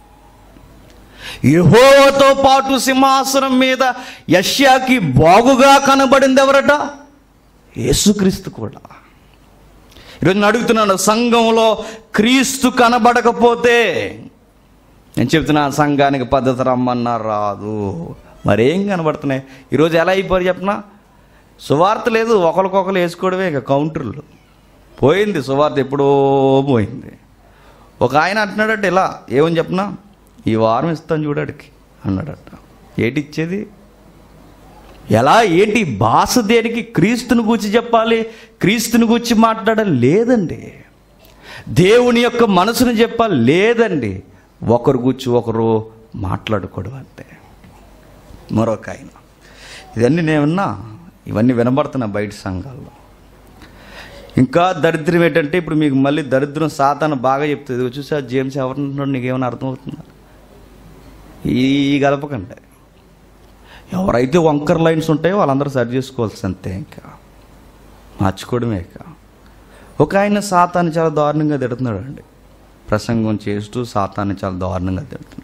యెహోవాతో పాటు సింహాసనం మీద యష్యాకి బాగుగా కనబడింది ఎవరట యేసుక్రీస్తు కూడా ఈరోజు నేను అడుగుతున్నాను సంఘంలో క్రీస్తు కనబడకపోతే నేను చెప్తున్నా సంఘానికి పద్ధతి రమ్మన్నా రాదు మరేం కనబడుతున్నాయి ఈరోజు ఎలా అయిపోయారు చెప్పనా సువార్త లేదు ఒకరికొకరు వేసుకోవడమే ఇక కౌంటర్లు పోయింది సువార్త ఎప్పుడో పోయింది ఒక ఆయన అంటున్నాడట ఇలా ఏమని చెప్పనా ఈ వారం ఇస్తాను చూడడికి అన్నాడట ఏటి ఇచ్చేది ఎలా ఏంటి భాష దేనికి క్రీస్తుని గూర్చి చెప్పాలి క్రీస్తుని గూర్చి మాట్లాడాలి లేదండి దేవుని యొక్క మనసును చెప్పాలి లేదండి ఒకరు గూర్చి ఒకరు మాట్లాడుకోవడం అంతే మరొక ఆయన ఇవన్నీ నేనున్నా ఇవన్నీ వినబడుతున్నా బయట సంఘాల్లో ఇంకా దరిద్రం ఏంటంటే ఇప్పుడు మీకు మళ్ళీ దరిద్రం సాతాను బాగా చెప్తుంది చూసా జేమ్స్ ఎవరంటున్నాడు నీకేమైనా అర్థమవుతుందా ఈ గలపకండి ఎవరైతే వంకర్ లైన్స్ ఉంటాయో వాళ్ళందరూ సరి చేసుకోవాల్సి అంతే ఇంకా మార్చుకోవడమే ఇక ఒక ఆయన సాతాన్ని చాలా దారుణంగా తిడుతున్నాడు అండి ప్రసంగం చేస్తూ సాతాన్ని చాలా దారుణంగా తిడుతున్నాడు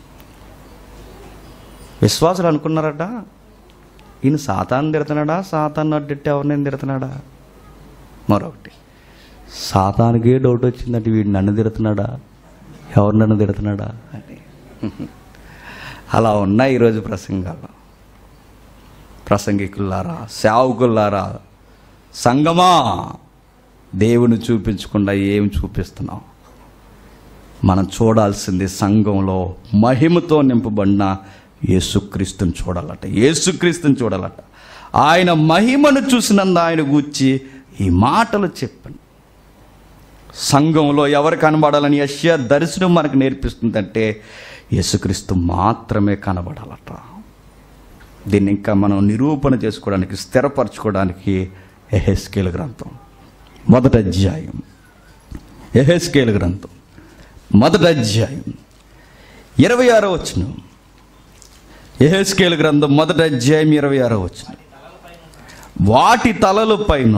విశ్వాసులు అనుకున్నారట ఈయన సాతాన్ని తిడుతున్నాడా సాతాన్ని అడ్డెట్టి ఎవరినైనా తిడుతున్నాడా మరొకటి సాతానికే డౌట్ వచ్చిందంటే వీడు నన్ను తిడుతున్నాడా ఎవరు నన్ను తిడుతున్నాడా అని అలా ఉన్నాయి ఈరోజు ప్రసంగాలు ప్రసంగికులారా సేవకులారా సంగమా దేవుని చూపించకుండా ఏం చూపిస్తున్నాం మనం చూడాల్సింది సంఘంలో మహిమతో నింపబడిన యేసుక్రీస్తుని చూడాలట యేసుక్రీస్తుని చూడాలట ఆయన మహిమను చూసినందు ఆయన గూర్చి ఈ మాటలు చెప్పండి సంఘంలో ఎవరు కనబడాలని యశ్య దర్శనం మనకు నేర్పిస్తుందంటే యేసుక్రీస్తు మాత్రమే కనబడాలట దీన్ని ఇంకా మనం నిరూపణ చేసుకోవడానికి స్థిరపరచుకోవడానికి ఎహెస్కేల్ గ్రంథం మొదటి అధ్యాయం ఎహెస్కేల్ గ్రంథం మొదటి అధ్యాయం ఇరవై ఆరో వచ్చిన ఎహెస్కేల్ గ్రంథం మొదటి అధ్యాయం ఇరవై ఆరో వచ్చిన వాటి తలల పైన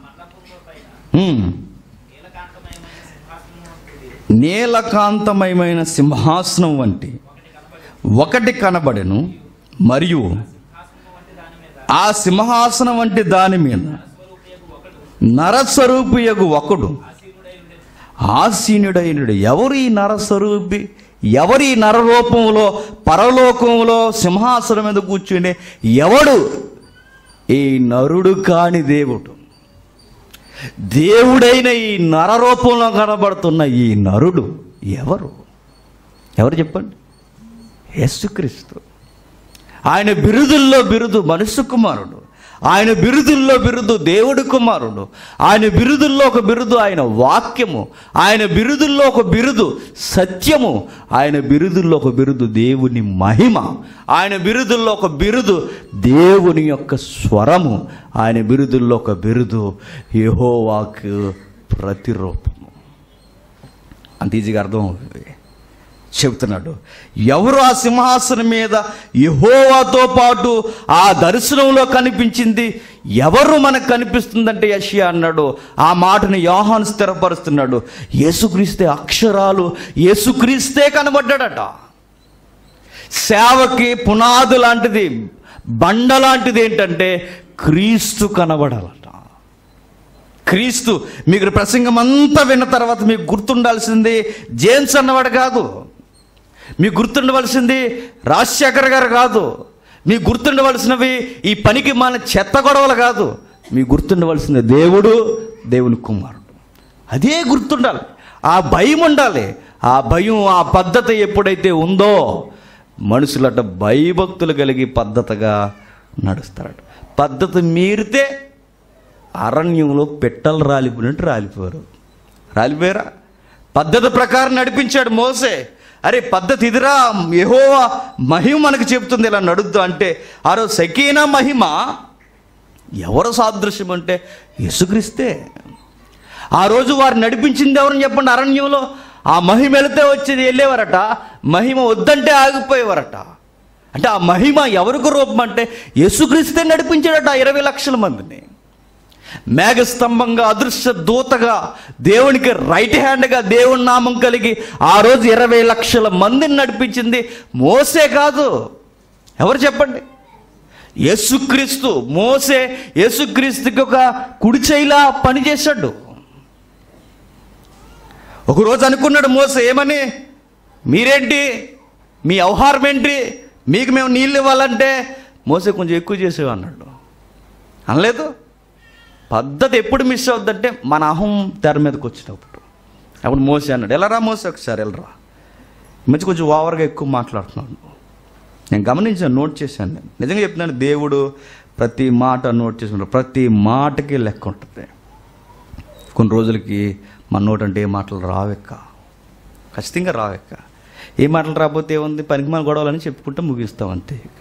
నీలకాంతమయమైన సింహాసనం వంటి ఒకటి కనబడెను మరియు ఆ సింహాసనం వంటి దాని మీద నరస్వరూపియగు ఒకడు ఆసీనుడైనడు ఎవరు ఈ నరస్వరూపి ఎవరు ఈ నరరూపంలో పరలోకంలో సింహాసనం మీద కూర్చుండే ఎవడు ఈ నరుడు కాని దేవుడు దేవుడైన ఈ నరరూపంలో కనబడుతున్న ఈ నరుడు ఎవరు ఎవరు చెప్పండి యేసుక్రీస్తు ఆయన బిరుదుల్లో బిరుదు మనుష్య కుమారుడు ఆయన బిరుదుల్లో బిరుదు దేవుడి కుమారుడు ఆయన బిరుదుల్లో ఒక బిరుదు ఆయన వాక్యము ఆయన బిరుదుల్లో ఒక బిరుదు సత్యము ఆయన బిరుదుల్లో ఒక బిరుదు దేవుని మహిమ ఆయన బిరుదుల్లో ఒక బిరుదు దేవుని యొక్క స్వరము ఆయన బిరుదుల్లో ఒక బిరుదు యెహోవాకు ప్రతిరూపము అంత ఈజీగా అర్థం అవుతుంది చెబుతున్నాడు ఎవరు ఆ సింహాసనం మీద యహోవాతో పాటు ఆ దర్శనంలో కనిపించింది ఎవరు మనకు కనిపిస్తుందంటే యషియా అన్నాడు ఆ మాటను యోహాను స్థిరపరుస్తున్నాడు యేసుక్రీస్తే అక్షరాలు యేసుక్రీస్తే కనబడ్డాడట సేవకి పునాదు లాంటిది బండ లాంటిది ఏంటంటే క్రీస్తు కనబడాలట క్రీస్తు మీకు ప్రసంగం అంతా విన్న తర్వాత మీకు గుర్తుండాల్సింది జేమ్స్ అన్నవాడు కాదు మీకు గుర్తుండవలసింది రాజశేఖర్ గారు కాదు మీకు గుర్తుండవలసినవి ఈ పనికి మన చెత్త గొడవలు కాదు మీకు గుర్తుండవలసింది దేవుడు దేవుని కుమారుడు అదే గుర్తుండాలి ఆ భయం ఉండాలి ఆ భయం ఆ పద్ధతి ఎప్పుడైతే ఉందో మనుషులట భయభక్తులు కలిగి పద్ధతిగా నడుస్తారట పద్ధతి మీరితే అరణ్యంలో పెట్టలు రాలిపోయినట్టు రాలిపోయారు రాలిపోయారా పద్ధతి ప్రకారం నడిపించాడు మోసే అరే పద్ధతి ఇదిరా యెహోవా మహిమ మనకు చెప్తుంది ఇలా నడుద్దు అంటే ఆ రోజు సకీనా మహిమ ఎవరు సాదృశ్యం అంటే యేసుక్రీస్తే ఆ రోజు వారు నడిపించింది ఎవరని చెప్పండి అరణ్యంలో ఆ మహిమ వెళితే వచ్చేది వెళ్ళేవారట మహిమ వద్దంటే ఆగిపోయేవారట అంటే ఆ మహిమ ఎవరికి రూపం అంటే యేసుక్రీస్తే నడిపించాడట ఆ ఇరవై లక్షల మందిని మేఘస్తంభంగా అదృశ్య దూతగా దేవునికి రైట్ హ్యాండ్గా దేవుని నామం కలిగి ఆ రోజు ఇరవై లక్షల మందిని నడిపించింది మోసే కాదు ఎవరు చెప్పండి యేసుక్రీస్తు మోసే యేసుక్రీస్తుకి ఒక కుడి చేయిలా పనిచేశాడు ఒకరోజు అనుకున్నాడు మోసే ఏమని మీరేంటి మీ వ్యవహారం ఏంటి మీకు మేము నీళ్ళు ఇవ్వాలంటే మోసే కొంచెం ఎక్కువ చేసేవి అన్నాడు అనలేదు పద్ధతి ఎప్పుడు మిస్ అవుద్దంటే మన అహం తెర మీదకి వచ్చినప్పుడు అప్పుడు మోసే అన్నాడు ఎలారా మోసే ఒకసారి వెళ్ళరా ఈ మధ్య కొంచెం ఓవర్గా ఎక్కువ మాట్లాడుతున్నాను నేను గమనించాను నోట్ చేశాను నేను నిజంగా చెప్తున్నాను దేవుడు ప్రతి మాట నోట్ చేసుకుంటాడు ప్రతి మాటకి లెక్క ఉంటుంది కొన్ని రోజులకి మన నోట్ అంటే ఏ మాటలు రావెక్క ఖచ్చితంగా రావెక్క ఏ మాటలు రాకపోతే ఏముంది పనికి మన గొడవలని చెప్పుకుంటే ముగిస్తాం అంతే ఇక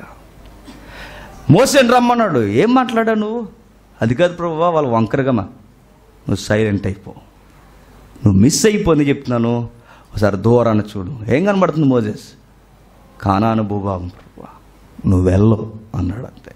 మోసేని రమ్మన్నాడు ఏం మాట్లాడా నువ్వు అది కాదు ప్రభు వాళ్ళు వంకరగా మా నువ్వు సైలెంట్ అయిపో నువ్వు మిస్ అయిపోయింది చెప్తున్నాను ఒకసారి దూరాన్ని చూడు ఏం కనబడుతుంది మోజెస్ కానాను భూభాగం ప్రభు నువ్వు వెళ్ళవు అన్నాడు అంతే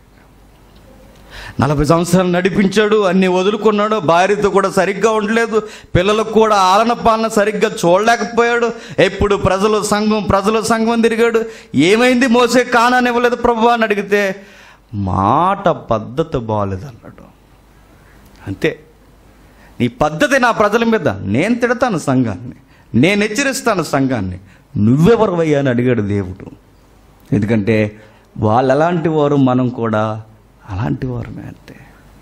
నలభై సంవత్సరాలు నడిపించాడు అన్ని వదులుకున్నాడు భార్యతో కూడా సరిగ్గా ఉండలేదు పిల్లలకు కూడా ఆలన పాలన సరిగ్గా చూడలేకపోయాడు ఎప్పుడు ప్రజలు సంఘం ప్రజల సంఘం తిరిగాడు ఏమైంది మోసే కానానివ్వలేదు ప్రభు అని అడిగితే మాట పద్ధతి బాగలేదు అన్నాడు అంతే నీ పద్ధతి నా ప్రజల మీద నేను తిడతాను సంఘాన్ని నేను హెచ్చరిస్తాను సంఘాన్ని నువ్వెవరివయ్యా అని అడిగాడు దేవుడు ఎందుకంటే వాళ్ళు ఎలాంటి వారు మనం కూడా అలాంటి వారమే అంతే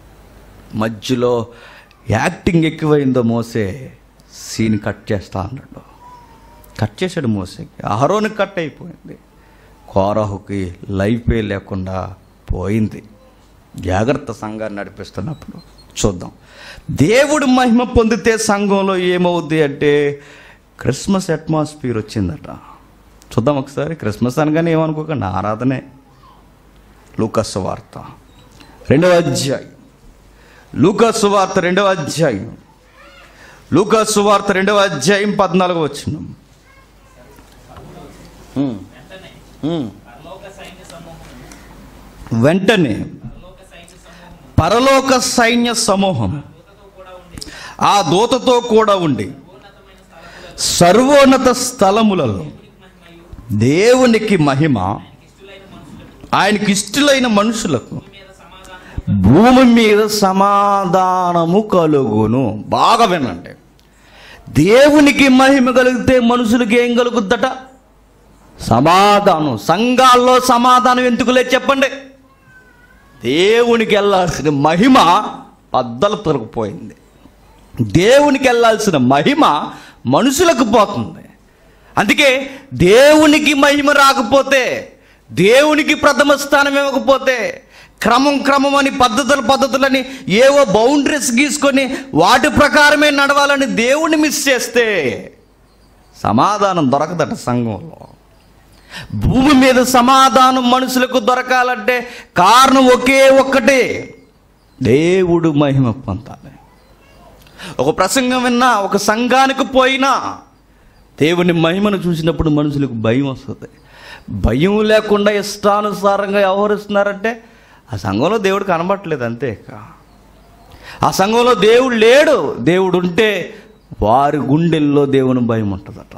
మధ్యలో యాక్టింగ్ ఎక్కువైందో మోసే సీన్ కట్ చేస్తా అన్నాడు కట్ చేశాడు మోసేకి అహరోని కట్ అయిపోయింది కోరహుకి లైఫే లేకుండా పోయింది జాగ్రత్త సంఘాన్ని నడిపిస్తున్నప్పుడు చూద్దాం దేవుడు మహిమ పొందితే సంఘంలో ఏమవుద్ది అంటే క్రిస్మస్ అట్మాస్ఫియర్ వచ్చిందట చూద్దాం ఒకసారి క్రిస్మస్ అనగానే ఏమనుకోకండి ఆరాధనే లూకస్ వార్త రెండవ అధ్యాయం లూకస్ వార్త రెండవ అధ్యాయం లూకస్ వార్త రెండవ అధ్యాయం పద్నాలుగు వచ్చిన వెంటనే పరలోక సైన్య సమూహం ఆ దూతతో కూడా ఉండి సర్వోన్నత స్థలములలో దేవునికి మహిమ ఆయనకి ఇష్టలైన మనుషులకు భూమి మీద సమాధానము కలుగును బాగా వినండి దేవునికి మహిమ కలిగితే మనుషులకి ఏం కలుగుద్దట సమాధానం సంఘాల్లో సమాధానం ఎందుకు లేదు చెప్పండి దేవునికి వెళ్ళాల్సిన మహిమ పద్దలు తొలగిపోయింది దేవునికి వెళ్ళాల్సిన మహిమ మనుషులకు పోతుంది అందుకే దేవునికి మహిమ రాకపోతే దేవునికి ప్రథమ స్థానం ఇవ్వకపోతే క్రమం క్రమం అని పద్ధతులు పద్ధతులని ఏవో బౌండరీస్ గీసుకొని వాటి ప్రకారమే నడవాలని దేవుణ్ణి మిస్ చేస్తే సమాధానం దొరకదట సంఘంలో భూమి మీద సమాధానం మనుషులకు దొరకాలంటే కారణం ఒకే ఒక్కటే దేవుడు మహిమ పొందాలి ఒక ప్రసంగం విన్నా ఒక సంఘానికి పోయినా దేవుని మహిమను చూసినప్పుడు మనుషులకు భయం వస్తుంది భయం లేకుండా ఇష్టానుసారంగా వ్యవహరిస్తున్నారంటే ఆ సంఘంలో దేవుడు కనబట్టలేదు అంతే ఇక. ఆ సంఘంలో దేవుడు లేడు దేవుడు ఉంటే వారి గుండెల్లో దేవుని భయం ఉంటుందట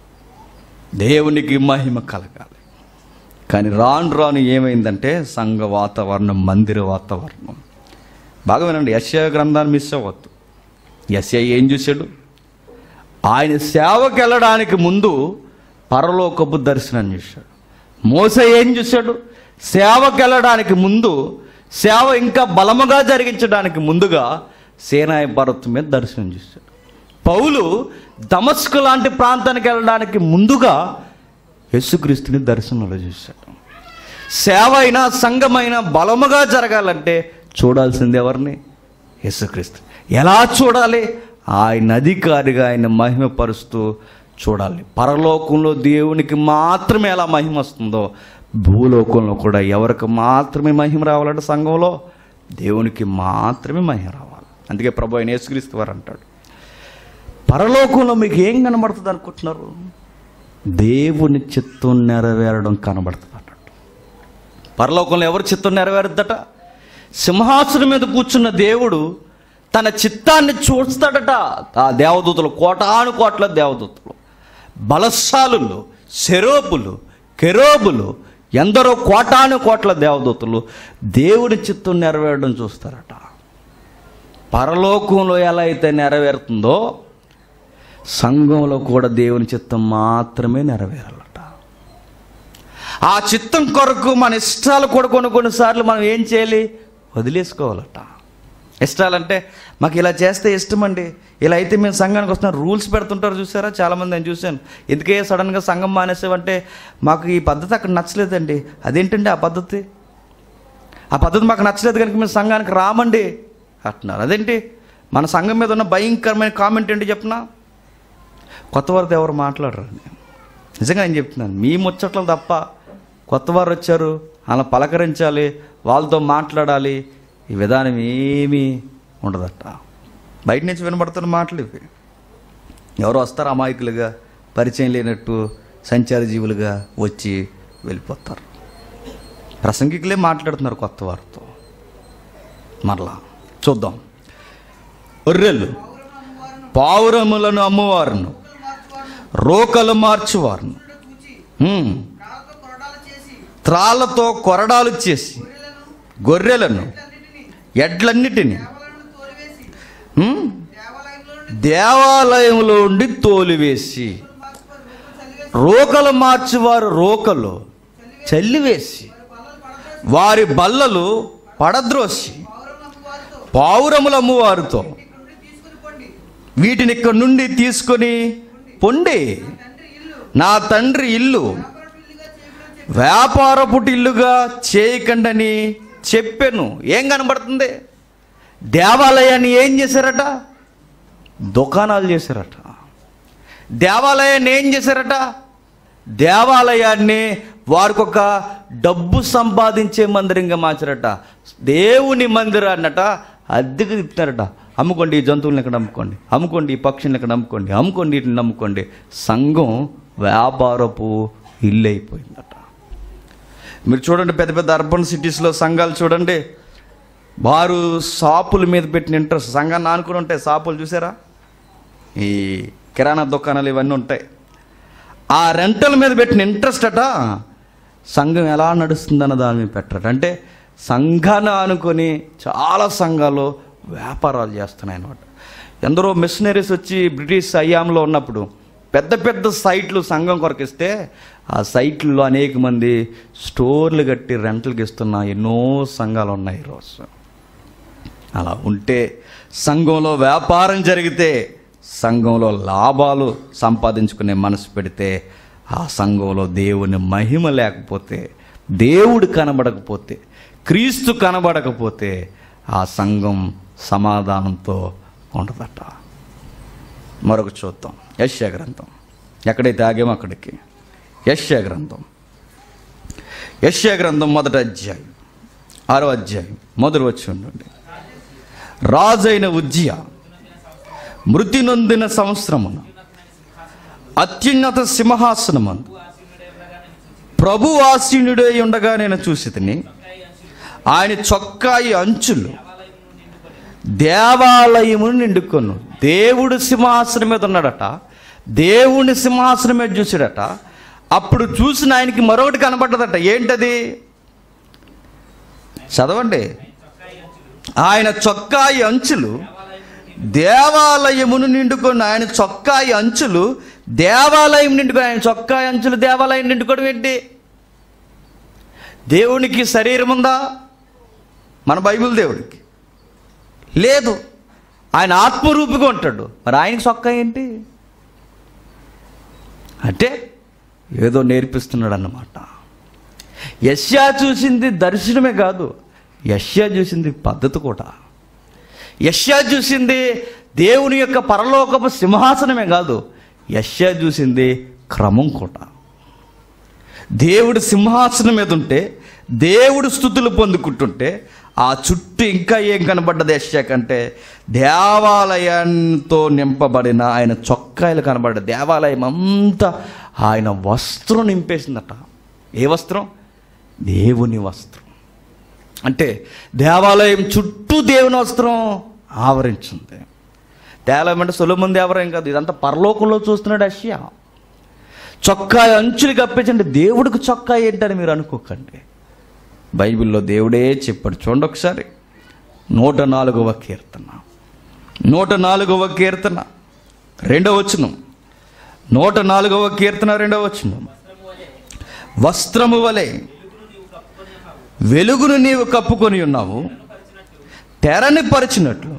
దేవునికి మహిమ కలగాలి కానీ రాను రాను ఏమైందంటే సంఘ వాతావరణం మందిర వాతావరణం బాగా వినండి యశ్య గ్రంథాన్ని మిస్ అవ్వద్దు యశ్య ఏం చూశాడు ఆయన సేవకి వెళ్ళడానికి ముందు పరలోకపు దర్శనం చేశాడు మోస ఏం చూశాడు సేవకి వెళ్ళడానికి ముందు సేవ ఇంకా బలముగా జరిగించడానికి ముందుగా సేనాయ పర్వతం మీద దర్శనం చేశాడు పౌలు దమస్కు లాంటి ప్రాంతానికి వెళ్ళడానికి ముందుగా యేసుక్రీస్తుని దర్శనంలో చూశాడు సేవ అయినా సంఘమైనా బలముగా జరగాలంటే చూడాల్సింది ఎవరిని యేసుక్రీస్తు ఎలా చూడాలి ఆయన అధికారిగా ఆయన మహిమపరుస్తూ చూడాలి పరలోకంలో దేవునికి మాత్రమే ఎలా మహిమ వస్తుందో భూలోకంలో కూడా ఎవరికి మాత్రమే మహిమ రావాలంటే సంఘంలో దేవునికి మాత్రమే మహిమ రావాలి అందుకే ప్రభు ఆయన యేసుక్రీస్తు వారు అంటాడు పరలోకంలో మీకు ఏం కనబడుతుంది అనుకుంటున్నారు దేవుని చిత్తం నెరవేరడం కనబడుతుంది అన్నట్టు పరలోకంలో ఎవరి చిత్తం నెరవేరుద్దట సింహాసనం మీద కూర్చున్న దేవుడు తన చిత్తాన్ని చూస్తాడట ఆ దేవదూతలు కోటాను కోట్ల దేవదూతలు బలశాలులు శరోపులు కెరోబులు ఎందరో కోటాను కోట్ల దేవదూతలు దేవుడి చిత్తం నెరవేరడం చూస్తారట పరలోకంలో ఎలా అయితే నెరవేరుతుందో సంఘంలో కూడా దేవుని చిత్తం మాత్రమే నెరవేరాలట ఆ చిత్తం కొరకు మన ఇష్టాలు కూడా కొన్ని కొన్నిసార్లు మనం ఏం చేయాలి వదిలేసుకోవాలట ఇష్టాలంటే మాకు ఇలా చేస్తే ఇష్టం అండి ఇలా అయితే మేము సంఘానికి వస్తున్నాం రూల్స్ పెడుతుంటారు చూసారా చాలామంది నేను చూశాను ఎందుకే సడన్గా సంఘం మానేసావంటే మాకు ఈ పద్ధతి అక్కడ నచ్చలేదండి అదేంటండి ఆ పద్ధతి ఆ పద్ధతి మాకు నచ్చలేదు కనుక మేము సంఘానికి రామండి అంటున్నారు అదేంటి మన సంఘం మీద ఉన్న భయంకరమైన కామెంట్ ఏంటి చెప్పనా కొత్త వారితో ఎవరు మాట్లాడరండి నిజంగా నేను చెప్తున్నాను మీ ముచ్చట్లు తప్ప కొత్త వారు వచ్చారు అలా పలకరించాలి వాళ్ళతో మాట్లాడాలి ఈ విధానం ఏమీ ఉండదట బయట నుంచి వినబడుతున్న మాటలు ఇవి ఎవరు వస్తారు అమాయకులుగా పరిచయం లేనట్టు సంచార జీవులుగా వచ్చి వెళ్ళిపోతారు ప్రసంగికులే మాట్లాడుతున్నారు కొత్త వారితో మరలా చూద్దాం ఒర్రెలు పావురములను అమ్మువారును రోకలు మార్చువారును హ్మ్. త్రాళ్ళతో కొరడాలు చేసి గొర్రెలను ఎడ్లన్నిటిని హ్మ్? దేవాలయంలో ఉండి తోలివేసి రోకలు మార్చువారు రోకలు చల్లివేసి వారి బల్లలు పడద్రోసి పావురములు అమ్మువారితో వీటిని ఇక్కడ నుండి తీసుకొని పొండి నా తండ్రి ఇల్లు వ్యాపారపు ఇల్లుగా చేయకండని చెప్పాను ఏం కనబడుతుంది దేవాలయాన్ని ఏం చేశారట దుకాణాలు చేశారట దేవాలయాన్ని ఏం చేశారట దేవాలయాన్ని వారికి ఒక డబ్బు సంపాదించే మందిరంగా మార్చారట దేవుని మందిరాన్నట అద్దెకు తిప్పుతారట అమ్ముకోండి ఈ జంతువులను ఇక్కడ అమ్ముకోండి అమ్ముకోండి ఈ పక్షులను ఇక్కడ అమ్ముకోండి అమ్ముకోండి వీటిని నమ్ముకోండి సంఘం వ్యాపారపు ఇల్లు అయిపోయిందట మీరు చూడండి పెద్ద పెద్ద అర్బన్ సిటీస్లో సంఘాలు చూడండి వారు షాపుల మీద పెట్టిన ఇంట్రెస్ట్ సంఘాన్ని ఆనుకుని ఉంటాయి షాపులు చూసారా ఈ కిరాణా దుకాణాలు ఇవన్నీ ఉంటాయి ఆ రెంటల మీద పెట్టిన ఇంట్రెస్ట్ అట సంఘం ఎలా నడుస్తుందన్న దాని మీద పెట్టరట అంటే సంఘాన్ని ఆనుకొని చాలా సంఘాలు వ్యాపారాలు చేస్తున్నాయి అన్నమాట ఎందరో మిషనరీస్ వచ్చి బ్రిటిష్ అయ్యాంలో ఉన్నప్పుడు పెద్ద పెద్ద సైట్లు సంఘం కొరకు ఇస్తే ఆ సైట్లలో అనేక మంది స్టోర్లు కట్టి రెంట్లకు ఇస్తున్న ఎన్నో సంఘాలు ఉన్నాయి ఈరోజు అలా ఉంటే సంఘంలో వ్యాపారం జరిగితే సంఘంలో లాభాలు సంపాదించుకునే మనసు పెడితే ఆ సంఘంలో దేవుని మహిమ లేకపోతే దేవుడు కనబడకపోతే క్రీస్తు కనబడకపోతే ఆ సంఘం సమాధానంతో ఉండదట మరొక చూద్దాం యశ్యా గ్రంథం ఎక్కడైతే ఆగామో అక్కడికి యశ్యా గ్రంథం యశ్యా గ్రంథం మొదటి అధ్యాయం ఆరో అధ్యాయం మొదలు వచ్చి ఉండండి రాజైన ఉజ్జియ మృతి నొందిన సంవత్సరమున అత్యున్నత సింహాసనమందు ప్రభు ఆసీనుడై ఉండగా నేను చూసి తిని ఆయన చొక్కాయి అంచులు దేవాలయమును నిండుకొను దేవుడు సింహాసనం మీద ఉన్నాడట దేవుని సింహాసనం మీద చూసాడట అప్పుడు చూసిన ఆయనకి మరొకటి కనబడ్డదట ఏంటది చదవండి ఆయన చొక్కాయి అంచులు దేవాలయమును నిండుకొని ఆయన చొక్కాయి అంచులు దేవాలయం నిండుకొని ఆయన చొక్కాయి అంచులు దేవాలయం నిండుకోవడం ఏంటి దేవునికి శరీరం ఉందా మన బైబిల్ దేవుడికి లేదు ఆయన ఆత్మరూపిగా ఉంటాడు మరి ఆయనకి చొక్కా ఏంటి అంటే ఏదో నేర్పిస్తున్నాడు అన్నమాట యష్యా చూసింది దర్శనమే కాదు యష్యా చూసింది పద్ధతి కూడా యష్యా చూసింది దేవుని యొక్క పరలోకపు సింహాసనమే కాదు యష్యా చూసింది క్రమం కూడా దేవుడు సింహాసనం మీద ఉంటే దేవుడు స్థుతులు పొందుకుంటుంటే ఆ చుట్టూ ఇంకా ఏం కనబడ్డది యశ్యా కంటే దేవాలయంతో నింపబడిన ఆయన చొక్కాయలు కనబడ్డ దేవాలయం అంతా ఆయన వస్త్రం నింపేసిందట ఏ వస్త్రం దేవుని వస్త్రం అంటే దేవాలయం చుట్టూ దేవుని వస్త్రం ఆవరించింది దేవాలయం అంటే సులభం దేవాలయం కాదు ఇదంతా పరలోకంలో చూస్తున్నాడు అష్యా చొక్కా అంచులు కప్పించండి దేవుడికి చొక్కా ఏంటని మీరు అనుకోకండి బైబిల్లో దేవుడే చెప్పాడు చూడండి ఒకసారి నూట నాలుగవ కీర్తన నూట నాలుగవ కీర్తన రెండవ వచనం నూట నాలుగవ కీర్తన రెండవ వచనం వస్త్రము వలె వెలుగును నీవు కప్పుకొని ఉన్నావు తెరని పరిచినట్లు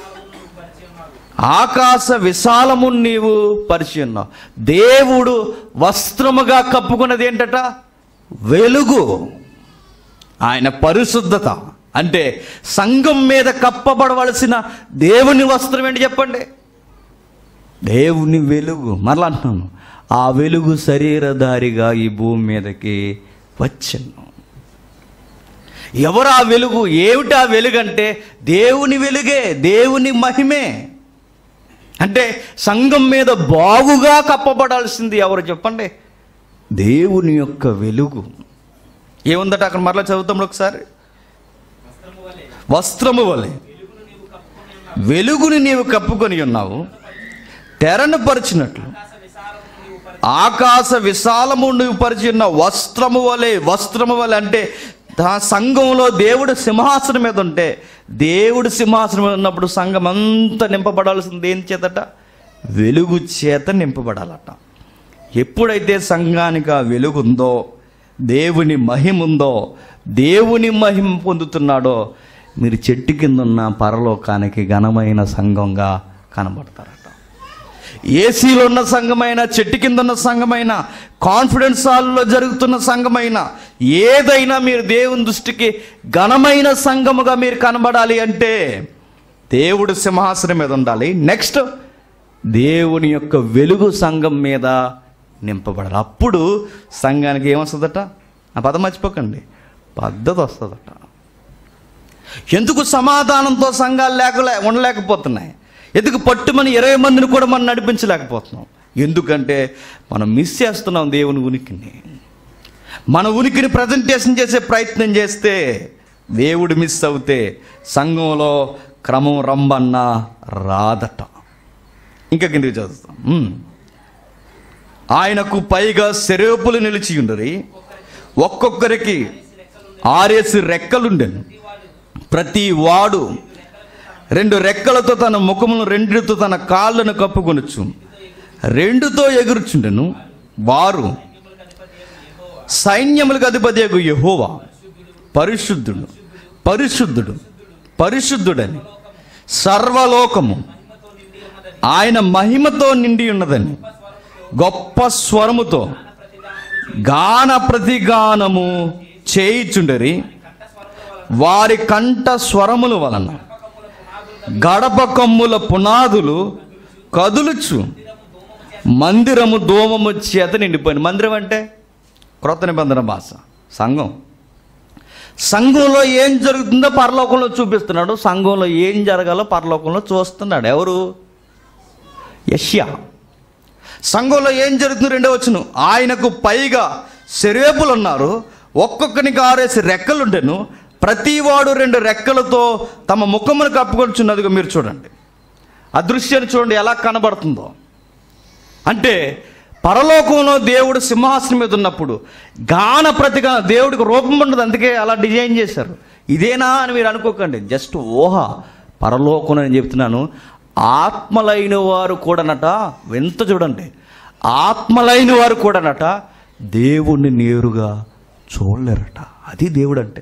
ఆకాశ విశాలము నీవు పరిచి ఉన్నావు దేవుడు వస్త్రముగా కప్పుకున్నది ఏంటట వెలుగు ఆయన పరిశుద్ధత అంటే సంఘం మీద కప్పబడవలసిన దేవుని వస్త్రం ఏంటి చెప్పండి దేవుని వెలుగు మరలా అంటున్నాను ఆ వెలుగు శరీరధారిగా ఈ భూమి మీదకి వచ్చాను ఎవరు ఆ వెలుగు ఏమిటి ఆ వెలుగు అంటే దేవుని వెలుగే దేవుని మహిమే అంటే సంఘం మీద బాగుగా కప్పబడాల్సింది ఎవరు చెప్పండి దేవుని యొక్క వెలుగు ఏముందట అక్కడ మరలా చదువుతాం ఒకసారి వస్త్రము వలె వెలుగుని నీవు కప్పుకొని ఉన్నావు తెరను పరిచినట్లు ఆకాశ విశాలము నువ్వు పరిచి ఉన్న వస్త్రము వలె వస్త్రము వలె అంటే దా సంఘంలో దేవుడు సింహాసనం మీద ఉంటే దేవుడు సింహాసనం మీద ఉన్నప్పుడు సంఘం అంతా నింపబడాల్సింది ఏం చేతట వెలుగు చేత నింపబడాలట ఎప్పుడైతే సంఘానికి ఆ వెలుగు ఉందో దేవుని మహిమ ఉందో దేవుని మహిమ పొందుతున్నాడో మీరు చెట్టు కింద ఉన్న పరలోకానికి ఘనమైన సంఘంగా కనబడతారట ఏసీలో ఉన్న సంఘమైన చెట్టు కింద ఉన్న సంఘమైన కాన్ఫిడెన్స్ హాల్లో జరుగుతున్న సంఘమైన ఏదైనా మీరు దేవుని దృష్టికి ఘనమైన సంఘముగా మీరు కనబడాలి అంటే దేవుడు సింహాసనం మీద ఉండాలి నెక్స్ట్ దేవుని యొక్క వెలుగు సంఘం మీద నింపబడాలి అప్పుడు సంఘానికి ఏమొస్తుందట ఆ పదం మర్చిపోకండి పద్ధతి వస్తుందట ఎందుకు సమాధానంతో సంఘాలు లేకలే ఉండలేకపోతున్నాయి ఎందుకు పట్టుమని ఇరవై మందిని కూడా మనం నడిపించలేకపోతున్నాం ఎందుకంటే మనం మిస్ చేస్తున్నాం దేవుని ఉనికిని మన ఉనికిని ప్రజెంటేషన్ చేసే ప్రయత్నం చేస్తే దేవుడు మిస్ అవుతే సంఘంలో క్రమం రమ్మన్నా రాదట ఇంకా కిందకి చదువుతాం ఉమ్. ఆయనకు పైగా శరేపులు నిలిచి ఉండరి ఒక్కొక్కరికి ఆరేసి రెక్కలుండెను ప్రతి వాడు రెండు రెక్కలతో తన ముఖమును రెండితో తన కాళ్ళను కప్పుకొనొచ్చు రెండుతో ఎగురుచుండెను వారు సైన్యములకు అధిపతి యహోవా పరిశుద్ధుడు పరిశుద్ధుడు పరిశుద్ధుడని సర్వలోకము ఆయన మహిమతో నిండి ఉన్నదని గొప్ప స్వరముతో గాన ప్రతిగానము చేయిచుండరి వారి కంఠ స్వరముల వలన గడప కొమ్ముల పునాదులు కదులుచు మందిరము దోమము చేత నిండిపోయింది మందిరం అంటే క్రొత్త నిబంధన భాష సంఘం సంఘంలో ఏం జరుగుతుందో పరలోకంలో చూపిస్తున్నాడు సంఘంలో ఏం జరగాలో పరలోకంలో చూస్తున్నాడు ఎవరు యష్యా సంఘంలో ఏం జరుగుతుంది రెండో వచ్చును ఆయనకు పైగా శరేపులు ఉన్నారు ఒక్కొక్కనికి ఆరేసి రెక్కలుండెను ప్రతివాడు రెండు రెక్కలతో తమ ముఖమును కప్పుకొచ్చున్నదిగా మీరు చూడండి అదృశ్యాన్ని చూడండి ఎలా కనబడుతుందో అంటే పరలోకంలో దేవుడు సింహాసనం మీద ఉన్నప్పుడు గాన ప్రతిగా దేవుడికి రూపం ఉండదు అందుకే అలా డిజైన్ చేశారు ఇదేనా అని మీరు అనుకోకండి జస్ట్ ఊహ పరలోకం అని చెప్తున్నాను ఆత్మలైన వారు కూడానట ఎంత చూడండి ఆత్మలైన వారు కూడానట దేవుణ్ణి నేరుగా చూడలేరట అది దేవుడు అంటే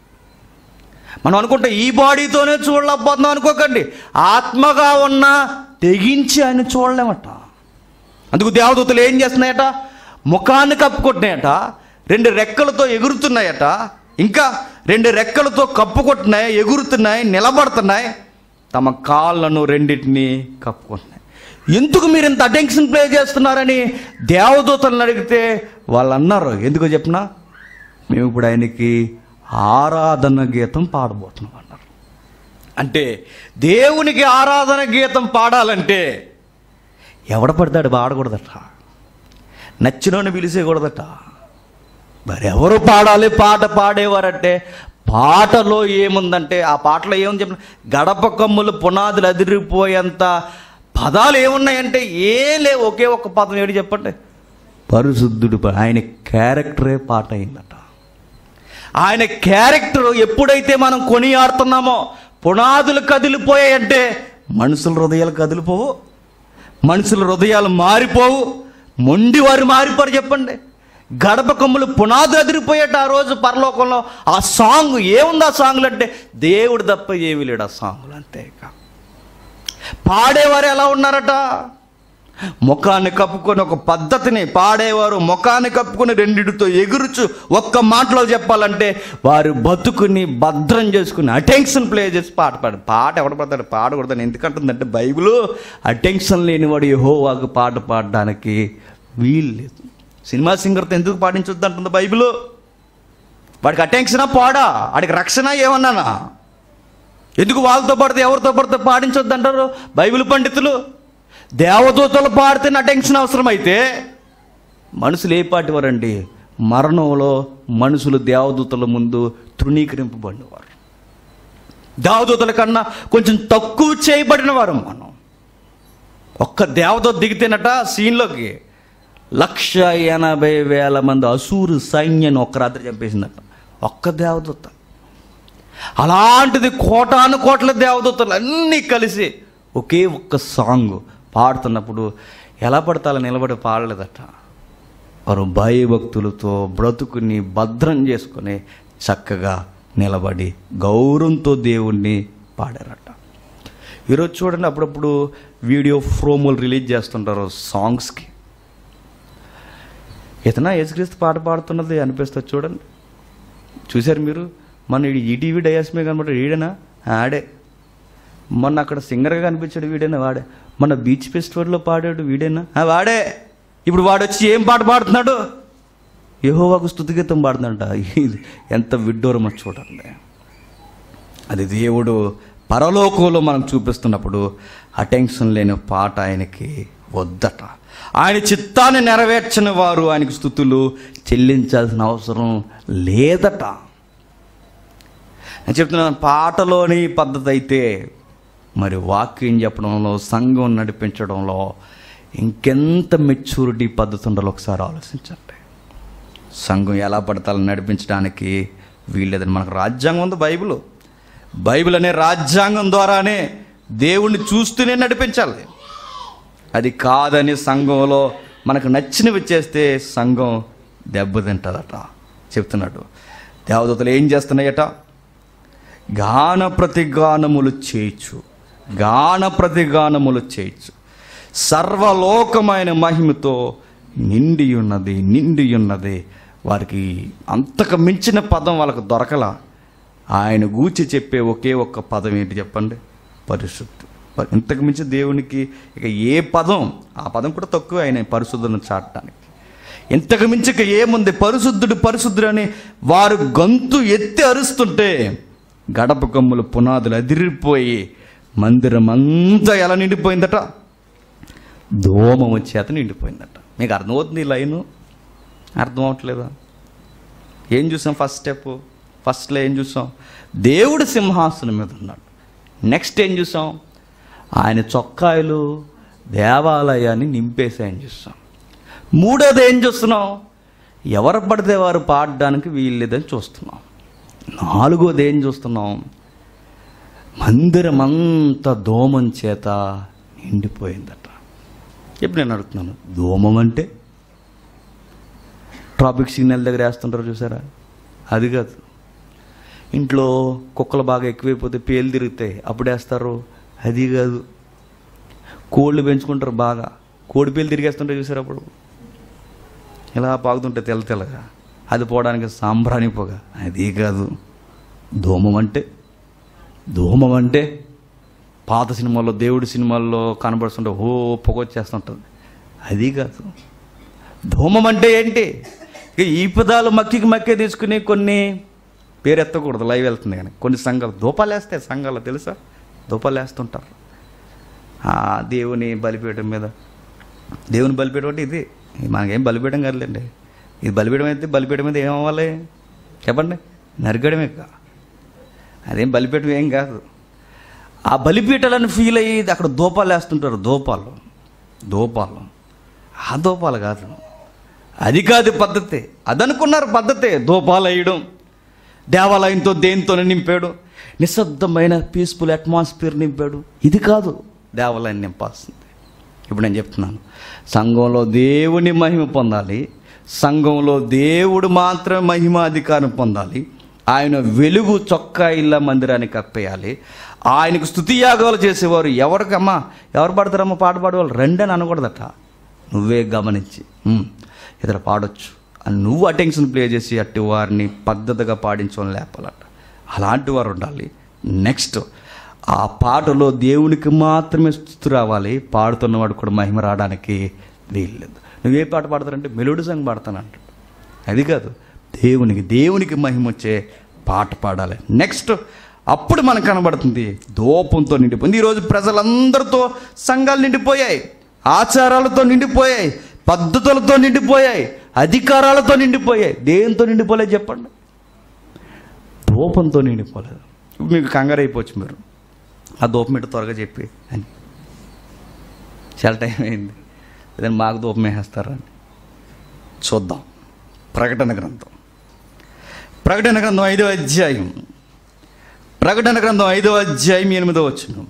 మనం అనుకుంటే ఈ బాడీతోనే చూడలేకపోతున్నాం అనుకోకండి ఆత్మగా ఉన్న తెగించి ఆయన చూడలేమట అందుకు దేవదూతలు ఏం చేస్తున్నాయట ముఖాన్ని కప్పుకుంటున్నాయట రెండు రెక్కలతో ఎగురుతున్నాయట ఇంకా రెండు రెక్కలతో కప్పుకుంటున్నాయి ఎగురుతున్నాయి నిలబడుతున్నాయి తమ కాళ్ళను రెండింటిని కప్పుకుంటున్నాయి ఎందుకు మీరు ఇంత అటెన్షన్ ప్లే చేస్తున్నారని దేవదూతలను అడిగితే వాళ్ళు అన్నారు ఎందుకో చెప్పినా మేము ఇప్పుడు ఆయనకి ఆరాధన గీతం పాడబోతున్నాం అన్నారు అంటే దేవునికి ఆరాధన గీతం పాడాలంటే ఎవడ పడతాడు పాడకూడదట నచ్చినోని పిలిచేయకూడదట మరి ఎవరు పాడాలి పాట పాడేవారంటే పాటలో ఏముందంటే ఆ పాటలో ఏముంది చెప్పిన గడప కమ్ములు పునాదులు అదిరిపోయేంత పదాలు ఏమున్నాయంటే ఏం లేవు ఒకే ఒక్క పదం ఏడు చెప్పండి పరిశుద్ధుడు ప- ఆయన క్యారెక్టరే పాట అయిందట ఆయన క్యారెక్టర్ ఎప్పుడైతే మనం కొనియాడుతున్నామో పునాదులు కదిలిపోయాయంటే మనుషుల హృదయాలు కదిలిపోవు మనుషుల హృదయాలు మారిపోవు మొండి వారు మారిపోరు చెప్పండి గడప కొమ్ములు పునాదులు అదిరిపోయేట ఆ రోజు పరలోకంలో ఆ సాంగ్ ఏముంది ఆ సాంగ్లు అంటే దేవుడు తప్ప ఏమీ లేడు ఆ సాంగ్లు అంతే ఇక పాడేవారు ఎలా ఉన్నారట ముఖాన్ని కప్పుకొని ఒక పద్ధతిని పాడేవారు ముఖాన్ని కప్పుకొని రెండిటితో ఎగురుచు ఒక్క మాటలో చెప్పాలంటే వారు బతుకుని భద్రం చేసుకుని అటెన్షన్ ప్లే చేసి పాట పాడు పాట ఎవడ పడతాడు పాడకూడదని ఎందుకంటుందంటే బైబిల్ అటెన్షన్ లేనివాడు యెహోవాకు పాట పాడడానికి వీలు లేదు సినిమా సింగర్తో ఎందుకు పాడించొద్దు అంటుంది బైబిల్ వాడికి అటెన్షనా పాడా వాడికి రక్షణ ఏమన్నానా ఎందుకు వాళ్ళతో పడితే ఎవరితో పడితే పాడించొద్దు అంటారు బైబిల్ పండితులు దేవదూతలు పాడితే నా టెన్షన్ అవసరమైతే మనుషులు ఏ పాటివారండి మరణంలో మనుషులు దేవదూతల ముందు తృణీకరింపబడినవారు దేవదూతల కన్నా కొంచెం తక్కువ చేయబడిన వారు మనం ఒక్క దేవదూత దిగితేనట సీన్లోకి లక్ష ఎనభై వేల మంది అసూరు సైన్యాన్ని ఒక్క రాత్రి చంపేసిందట ఒక్క దేవదూత అలాంటిది కోటాను కోట్ల దేవదూతలు అన్నీ కలిసి ఒకే ఒక్క సాంగ్ పాడుతున్నప్పుడు ఎలా పడతాలో నిలబడి పాడలేదట వారు భయభక్తులతో బ్రతుకుని భద్రం చేసుకొని చక్కగా నిలబడి గౌరవంతో దేవుణ్ణి పాడారట ఈరోజు చూడండి అప్పుడప్పుడు వీడియో ఫ్రోములు రిలీజ్ చేస్తుంటారు సాంగ్స్కి ఇతనా యేసుక్రీస్తు పాట పాడుతున్నది అనిపిస్తుంది చూడండి చూశారు మీరు మన ఈటీవీ డయాస్ మీద కనబడ్డాడు ఈడేనా ఆడే మొన్న అక్కడ సింగర్గా కనిపించాడు వీడేనా వాడే మన బీచ్ ఫెస్టివల్లో పాడాడు వీడేనా ఆ, వాడే ఇప్పుడు వాడు వచ్చి ఏం పాట పాడుతున్నాడు యెహోవాకు స్తుతిగీతం పాడుతుందంట ఇది ఎంత విడ్డూరమో చూడండి అది దేవుడు పరలోకంలో మనం చూపిస్తున్నప్పుడు అటెన్షన్ లేని పాట ఆయనకి వద్దట ఆయన చిత్తాన్ని నెరవేర్చని వారు ఆయనకు స్థుతులు చెల్లించాల్సిన అవసరం లేదట నేను చెప్తున్నాను పాటలోని పద్ధతి అయితే మరి వాక్యం చెప్పడంలో సంఘం నడిపించడంలో ఇంకెంత మెచ్యూరిటీ పద్ధతి ఉండాలో ఒకసారి ఆలోచించండి సంఘం ఎలా పడతాలో నడిపించడానికి వీల్లేదని మనకు రాజ్యాంగం ఉంది బైబిల్ బైబిల్ అనే రాజ్యాంగం ద్వారానే దేవుణ్ణి చూస్తూనే నడిపించాలి అది కాదని సంఘంలో మనకు నచ్చినవి చేస్తే సంఘం దెబ్బతింటుందట చెప్తున్నాడు దేవదూతలు ఏం చేస్తున్నాయట గాన ప్రతిగానములు చేయొచ్చు గాన ప్రతిగానములు చేయొచ్చు సర్వలోకమైన మహిమతో నిండి ఉన్నది నిండి ఉన్నది వారికి అంతకు మించిన పదం వాళ్ళకు దొరకల ఆయన గూర్చి చెప్పే ఒకే ఒక్క పదం ఏంటి చెప్పండి పరిశుద్ధి ప- ఇంతకు మించి దేవునికి ఇక ఏ పదం ఆ పదం కూడా తక్కువ ఆయన పరిశుద్ధులను చాటడానికి ఇంతకు మించి ఇక ఏముంది పరిశుద్ధుడు పరిశుద్ధుడు అని వారు గొంతు ఎత్తి అరుస్తుంటే గడప కొమ్ములు పునాదులు అదిరిపోయి మందిరం అంతా ఎలా నిండిపోయిందట దోమము చేత నిండిపోయిందట మీకు అర్థమవుతుంది ఈ లైను అర్థం అవట్లేదా ఏం చూసాం ఫస్ట్ స్టెప్ ఫస్ట్లో ఏం చూసాం దేవుడు సింహాసనం మీద ఉన్నాడు నెక్స్ట్ ఏం చూసాం ఆయన చొక్కాయలు దేవాలయాన్ని నింపేసాయని చూస్తాం మూడోది ఏం చూస్తున్నాం ఎవరు పడితే వారు పాడడానికి వీల్లేదని చూస్తున్నాం నాలుగోది ఏం చూస్తున్నాం మందిరం అంతా దోమం చేత నిండిపోయిందట ఇప్పుడు నేను అడుగుతున్నాను దోమం అంటే ట్రాఫిక్ సిగ్నల్ దగ్గర వేస్తుంటారు చూసారా అది కాదు ఇంట్లో కుక్కలు బాగా ఎక్కువైపోతే పేలు తిరుగుతాయి అప్పుడు వేస్తారు అది కాదు కోళ్ళు పెంచుకుంటారు బాగా కోడి పేలు తిరిగేస్తుంటాయి చూసారు అప్పుడు ఇలా పాకుతుంటే తెల్ల తెల్లగా అది పోవడానికి సాంబ్రాణి పొగ అది కాదు ధూమం అంటే ధూమం అంటే పాత సినిమాల్లో దేవుడి సినిమాల్లో కనబడుతుంటే ఓ పొగ వచ్చేస్తుంటుంది అది కాదు ధూమం అంటే ఏంటి ఇక ఈ పదాలు మక్కికి మక్కే తీసుకుని కొన్ని పేరు ఎత్తకూడదు లైవ్ వెళ్తుంది కానీ కొన్ని సంఘాలు దూపాలు వేస్తాయి సంఘాలు తెలుసా దూపాలు వేస్తుంటారు ఆ దేవుని బలిపీఠం మీద దేవుని బలిపీఠం అంటే ఇది మనకేం బలిపీఠం కాదులేండి ఇది బలిపీఠం అయితే బలిపీఠం మీద ఏం అవ్వాలి చెప్పండి నరగడమే కా అదేం బలిపీఠం ఏం కాదు ఆ బలిపీఠాలను ఫీల్ అయ్యి అక్కడ దూపాలు వేస్తుంటారు దూపాలు దూపాలు ఆ దూపాలు కాదు అది కాదు పద్ధతి అదనుకున్నారు పద్ధతి దూపాలు వేయడం దేవాలయంతో దేంతో నింపాడు నిశ్శబ్దమైన పీస్ఫుల్ అట్మాస్ఫియర్ నింపాడు ఇది కాదు దేవాలయం నింపాల్సింది ఇప్పుడు నేను చెప్తున్నాను సంఘంలో దేవుని మహిమ పొందాలి సంఘంలో దేవుడు మాత్రమే మహిమ అధికారం పొందాలి ఆయన వెలుగు చొక్కా ఇళ్ళ మందిరానికి కప్పేయాలి ఆయనకు స్థుతియాగాలు చేసేవారు ఎవరికమ్మా ఎవరు పాడతారమ్మా పాట పాడేవాళ్ళు రెండని అనకూడదట నువ్వే గమనించి "ఉమ్, ఇతర పాడొచ్చు అని నువ్వు అటెన్షన్ ప్లే చేసి అట్టి వారిని పద్ధతిగా పాడించడం లేపాలట అలాంటి వారు ఉండాలి నెక్స్ట్ ఆ పాటలో దేవునికి మాత్రమే స్థుతి రావాలి పాడుతున్నవాడు కూడా మహిమ రావడానికి వీల్లేదు నువ్వే పాట పాడతారంటే మెలోడీ సాంగ్ పాడతానంట అది కాదు దేవునికి దేవునికి మహిమ వచ్చే పాట పాడాలి నెక్స్ట్ అప్పుడు మనకు కనబడుతుంది దూపంతో నిండిపోయింది ఈరోజు ప్రజలందరితో సంఘాలు నిండిపోయాయి ఆచారాలతో నిండిపోయాయి పద్ధతులతో నిండిపోయాయి అధికారాలతో నిండిపోయాయి దేంతో నిండిపోలేదు చెప్పండి దూపంతో నిండిపోలేదు ఇప్పుడు మీకు కంగారు అయిపోవచ్చు మీరు ఆ దూపం ఇటు త్వరగా చెప్పి అని చాలా టైం అయింది లేదంటే మాకు దూపం వేసేస్తారని చూద్దాం ప్రకటన గ్రంథం ప్రకటన గ్రంథం ఐదో అధ్యాయం ప్రకటన గ్రంథం ఐదో అధ్యాయం ఎనిమిదో వచ్చిన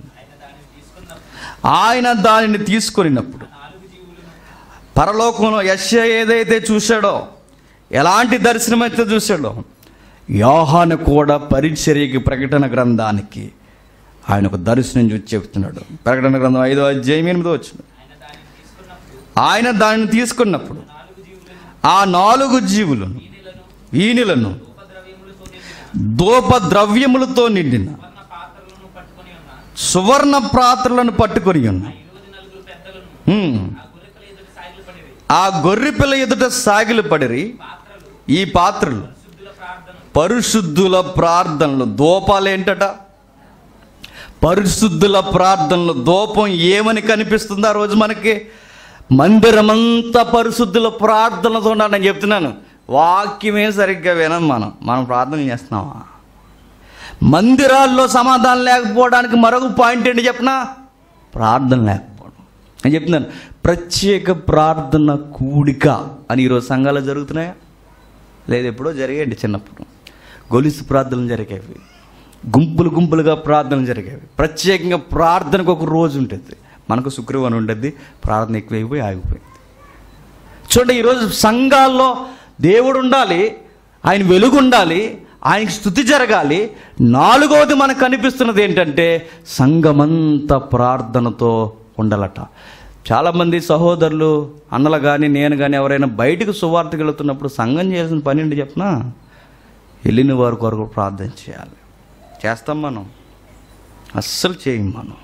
ఆయన దానిని తీసుకొనినప్పుడు పరలోకంలో యశ ఏదైతే చూశాడో ఎలాంటి దర్శనం అయితే చూశాడో యోహాను కూడా పరిచర్యకి ప్రకటన గ్రంథానికి ఆయన ఒక దర్శనం చూసి చెప్తున్నాడు ప్రకటన గ్రంథం ఐదో అధ్యాయం ఎనిమిదో వచ్చిన ఆయన దానిని తీసుకున్నప్పుడు ఆ నాలుగు జీవులను ఈనులను ధూప ద్రవ్యములతో నిండిన సువర్ణ పాత్రలను పట్టుకొని ఉన్న హ్మ్. ఆ గొర్రె పిల్ల ఎదుట సాగిలు పడిరి ఈ పాత్రలు పరిశుద్ధుల ప్రార్థనలు దూపాలు ఏంటట పరిశుద్ధుల ప్రార్థనలు దూపం ఏమని కనిపిస్తుంది ఆ రోజు మనకి మందిరమంతా పరిశుద్ధుల ప్రార్థనలతో ఉండాలి నేను చెప్తున్నాను వాక్యమే సరిగ్గా వినం మనం మనం ప్రార్థన చేస్తున్నామా మందిరాల్లో సమాధానం లేకపోవడానికి మరొక పాయింట్ ఏంటి చెప్పనా ప్రార్థన లేకపోవడం నేను చెప్తున్నాను ప్రత్యేక ప్రార్థన కూడిక అని ఈరోజు సంఘాలు జరుగుతున్నాయా లేదు ఎప్పుడో జరిగేయండి చిన్నప్పుడు గొలుసు ప్రార్థనలు జరిగేవి గుంపులు గుంపులుగా ప్రార్థనలు జరిగేవి ప్రత్యేకంగా ప్రార్థనకు ఒక రోజు ఉంటుంది మనకు శుక్రవారం ఉండేది ప్రార్థన ఎక్కువైపోయి ఆగిపోయింది చూడండి ఈరోజు సంఘాల్లో దేవుడు ఉండాలి ఆయన వెలుగు ఉండాలి ఆయనకి స్థుతి జరగాలి నాలుగవది మనకు కనిపిస్తున్నది ఏంటంటే సంఘమంతా ప్రార్థనతో ఉండాలట చాలామంది సహోదరులు అన్నలు కానీ నేను కానీ ఎవరైనా బయటకు సువార్తకు వెళుతున్నప్పుడు సంఘం చేయాల్సిన పని ఏంటి చెప్పనా వెళ్ళిన వారి కొరకు ప్రార్థన చేయాలి చేస్తాం మనం అస్సలు చేయం మనం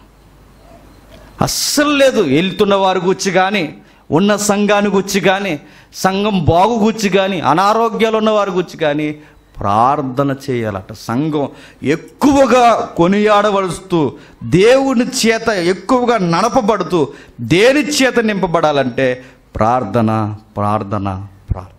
అస్సలు లేదు వెళ్తున్న వారి గుచ్చి కానీ ఉన్న సంఘాన్ని గుచ్చి కానీ సంఘం బాగు గుచ్చి కానీ అనారోగ్యాలు ఉన్న వారి గుచ్చి కానీ ప్రార్థన చేయాలట సంఘం ఎక్కువగా కొనియాడవలుస్తూ దేవుని చేత ఎక్కువగా నడపబడుతూ దేని చేత నింపబడాలంటే ప్రార్థన ప్రార్థన ప్రార్థన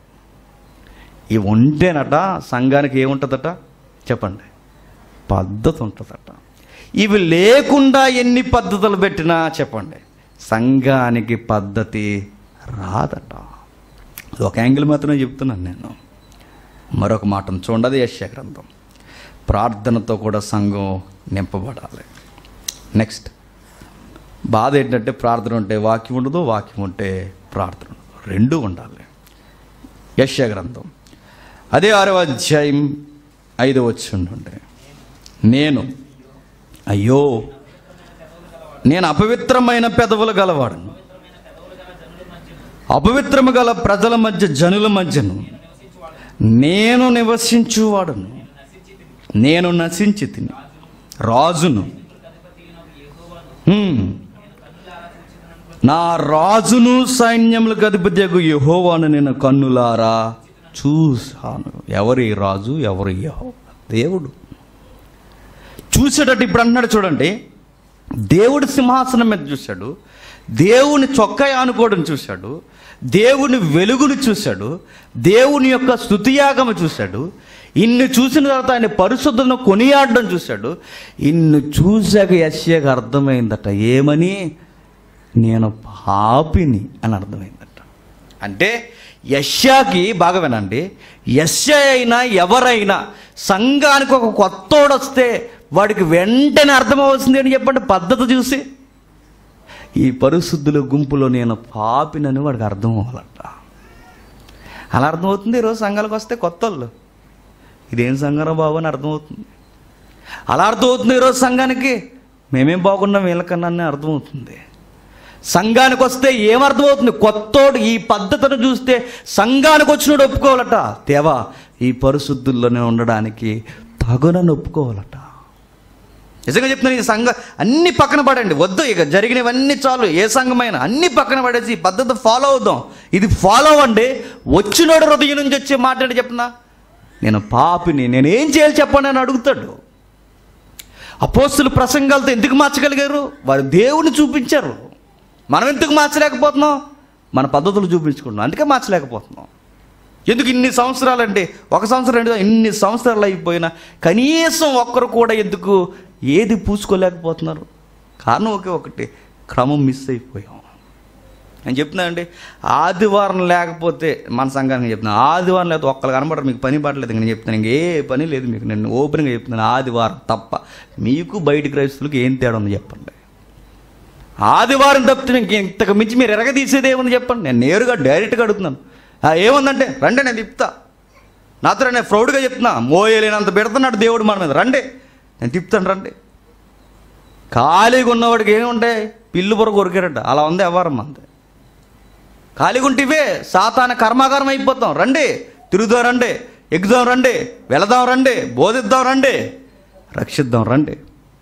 ఇవి ఉంటేనట సంఘానికి ఏముంటుందట చెప్పండి పద్ధతి ఉంటుందట ఇవి లేకుండా ఎన్ని పద్ధతులు పెట్టినా చెప్పండి సంఘానికి పద్ధతి రాదట ఇది ఒక యాంగిల్ మాత్రమే చెప్తున్నాను నేను మరొక మాటను చూడండి యశ్య గ్రంథం ప్రార్థనతో కూడా సంఘం నింపబడాలి నెక్స్ట్ బాధ ఏంటంటే ప్రార్థన ఉంటే వాక్యం ఉండదు వాక్యం ఉంటే ప్రార్థన ఉండదు రెండూ ఉండాలి యశ్య గ్రంథం అదే ఆరవ అధ్యాయం ఐదవ వచ్చి నేను అయ్యో నేను అపవిత్రమైన పెదవులు గలవాడను అపవిత్రము గల ప్రజల మధ్య జనుల మధ్యను నేను నివసించువాడను నేను నశించి తిని రాజును హ్మ్. నా రాజును సైన్యములకు అధిపత్యకు యహోవాను నేను కన్నులారా చూశాను ఎవరి రాజు ఎవరి యెహోవా దేవుడు చూసేటట్టు ఇప్పుడు అంటున్నాడు చూడండి దేవుడి సింహాసనం మీద చూశాడు దేవుని చొక్కా ఆనుకోవడం చూశాడు దేవుని వెలుగును చూశాడు దేవుని యొక్క స్థుతియాగము చూశాడు ఇన్ని చూసిన తర్వాత ఆయన పరిశుద్ధను కొనియాడడం చూశాడు ఇన్ని చూశాక యశ్యకు అర్థమైందట ఏమని నేను పాపిని అని అర్థమైందట అంటే యశ్యాకి బాగా వినండి యశ్య అయినా ఎవరైనా సంఘానికి ఒక కొత్తోడు వస్తే వాడికి వెంటనే అర్థమవలసింది అని చెప్పండి పద్ధతి చూసి ఈ పరిశుద్ధుల గుంపులో నేను పాపినని వాడికి అర్థం అవ్వాలట అలా అర్థమవుతుంది ఈరోజు సంఘాలకు వస్తే కొత్త వాళ్ళు ఇదేం సంఘరా బాబు అని అర్థమవుతుంది అలా అర్థమవుతుంది ఈరోజు సంఘానికి మేమేం బాగున్నాం వీళ్ళకన్నా అని అర్థమవుతుంది సంఘానికి వస్తే ఏమర్థమవుతుంది కొత్తోడు ఈ పద్ధతిని చూస్తే సంఘానికి వచ్చినోడు ఒప్పుకోవాలట దేవా ఈ పరిశుద్ధుల్లోనే ఉండడానికి తగునని ఒప్పుకోవాలట నిజంగా చెప్తున్నాను ఈ సంఘ అన్ని పక్కన పడండి వద్దు ఇక జరిగినవన్నీ చాలు ఏ సంఘమైనా అన్ని పక్కన పడేసి ఈ పద్ధతి ఫాలో అవుదాం ఇది ఫాలో అవ్వండి వచ్చినోడు హృదయం నుంచి వచ్చే మాట ఏంటి చెప్తున్నా నేను పాపిని నేను ఏం చేయాలి చెప్పండి అని అడుగుతాడు అపోస్తులు ప్రసంగాలతో ఎందుకు మార్చగలిగారు వారు దేవుని చూపించారు మనం ఎందుకు మార్చలేకపోతున్నాం మన పద్ధతులు చూపించుకుంటున్నాం అందుకే మార్చలేకపోతున్నాం ఎందుకు ఇన్ని సంవత్సరాలంటే ఒక సంవత్సరం రెండు ఇన్ని సంవత్సరాలు అయిపోయినా కనీసం ఒక్కరు కూడా ఎందుకు ఏది పూసుకోలేకపోతున్నారు కారణం ఒకే ఒకటి క్రమం మిస్ అయిపోయాం నేను చెప్తున్నానండి ఆదివారం లేకపోతే మన సంఘానికి చెప్తున్నాను ఆదివారం లేకపోతే ఒక్కరు కనబడరు మీకు పని పడలేదు నేను చెప్తున్నాను ఇంక ఏ పని లేదు మీకు నేను ఓపెన్గా చెప్తున్నాను ఆదివారం తప్ప మీకు బయట క్రైస్తువులకు ఏం తేడా ఉంది చెప్పండి ఆదివారం తప్పితే ఇంక ఇంతకు మించి మీరు ఎరగదీసేది ఏముంది చెప్పండి నేను నేరుగా డైరెక్ట్గా అడుగుతున్నాను ఆ, ఏముందంటే రండి నేను తిప్పుతా నాతో నేను ప్రౌడ్గా చెప్తున్నా మోయలేనంత పెడుతున్నాడు దేవుడు మన మీద రండి నేను తిప్పుతాను రండి ఖాళీగా ఉన్నవాడికి ఏముంటాయి పిల్లు పొర కొరికారట అలా ఉంది వ్యవహారం అంతే ఖాళీగా ఉంటే ఇవే సాతాన కర్మాగారం అయిపోతాం రండి తిరుగుదాం రండి ఎక్కుదాం రండి వెళదాం రండి బోధిద్దాం రండి రక్షిద్దాం రండి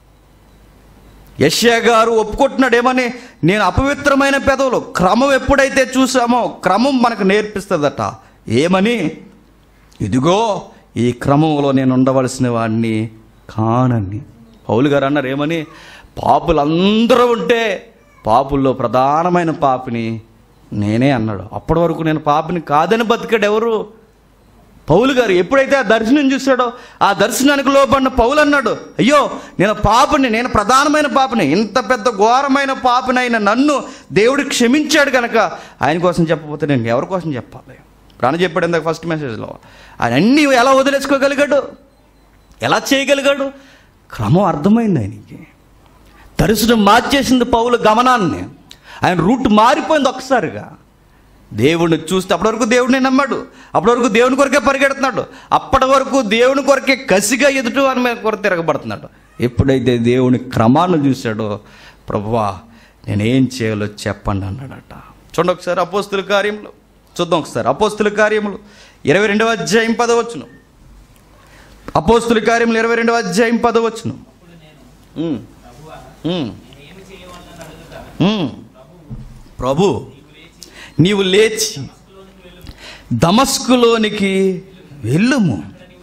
యష్యా గారు ఒప్పుకుంటున్నాడు ఏమని నేను అపవిత్రమైన పెదవులు క్రమం ఎప్పుడైతే చూసామో క్రమం మనకు నేర్పిస్తుందట ఏమని ఇదిగో ఈ క్రమంలో నేను ఉండవలసిన వాడిని కానని పౌలు గారు అన్నారు ఏమని పాపులందరూ ఉంటే పాపుల్లో ప్రధానమైన పాపిని నేనే అన్నాడు అప్పటి వరకు నేను పాపిని కాదని బతికాడు ఎవరు పౌలు గారు ఎప్పుడైతే ఆ దర్శనం చూశాడో ఆ దర్శనానికి లోపడిన పౌలు అన్నాడు అయ్యో నేను పాపని నేను ప్రధానమైన పాపని ఇంత పెద్ద ఘోరమైన పాపనైన నన్ను దేవుడు క్షమించాడు కనుక ఆయన కోసం చెప్పకపోతే నేను ఎవరి కోసం చెప్పాలి ప్రాణ చెప్పాడు ఇందాక ఫస్ట్ మెసేజ్లో ఆయన అన్నీ ఎలా వదిలేసుకోగలిగాడు ఎలా చేయగలిగాడు క్రమం అర్థమైంది ఆయనకి దర్శనం మార్చేసింది పౌలు గమనాన్ని ఆయన రూట్ మారిపోయింది ఒక్కసారిగా దేవుడిని చూస్తే అప్పటి వరకు దేవుడిని నమ్మాడు అప్పటి వరకు దేవుని కొరకే పరిగెడుతున్నాడు అప్పటి వరకు దేవుని కొరకే కసిగా ఎదుటి వారి మీద కొర తిరగబడుతున్నాడు ఎప్పుడైతే దేవుని క్రమాన్ని చూశాడో ప్రభువా నేనేం చేయాలో చెప్పండి అన్నాడట చూడండి ఒకసారి అపోస్తుల కార్యములు చూద్దాం ఒకసారి అపోస్తుల కార్యములు ఇరవై రెండవ అధ్యాయం పదవచ్చును అపోస్తుల కార్యములు ఇరవై రెండవ అధ్యాయం పదవచ్చును ఉమ్. ఉమ్. ఉమ్. ప్రభు నీవు లేచి దమస్కులోనికి వెళ్ళుము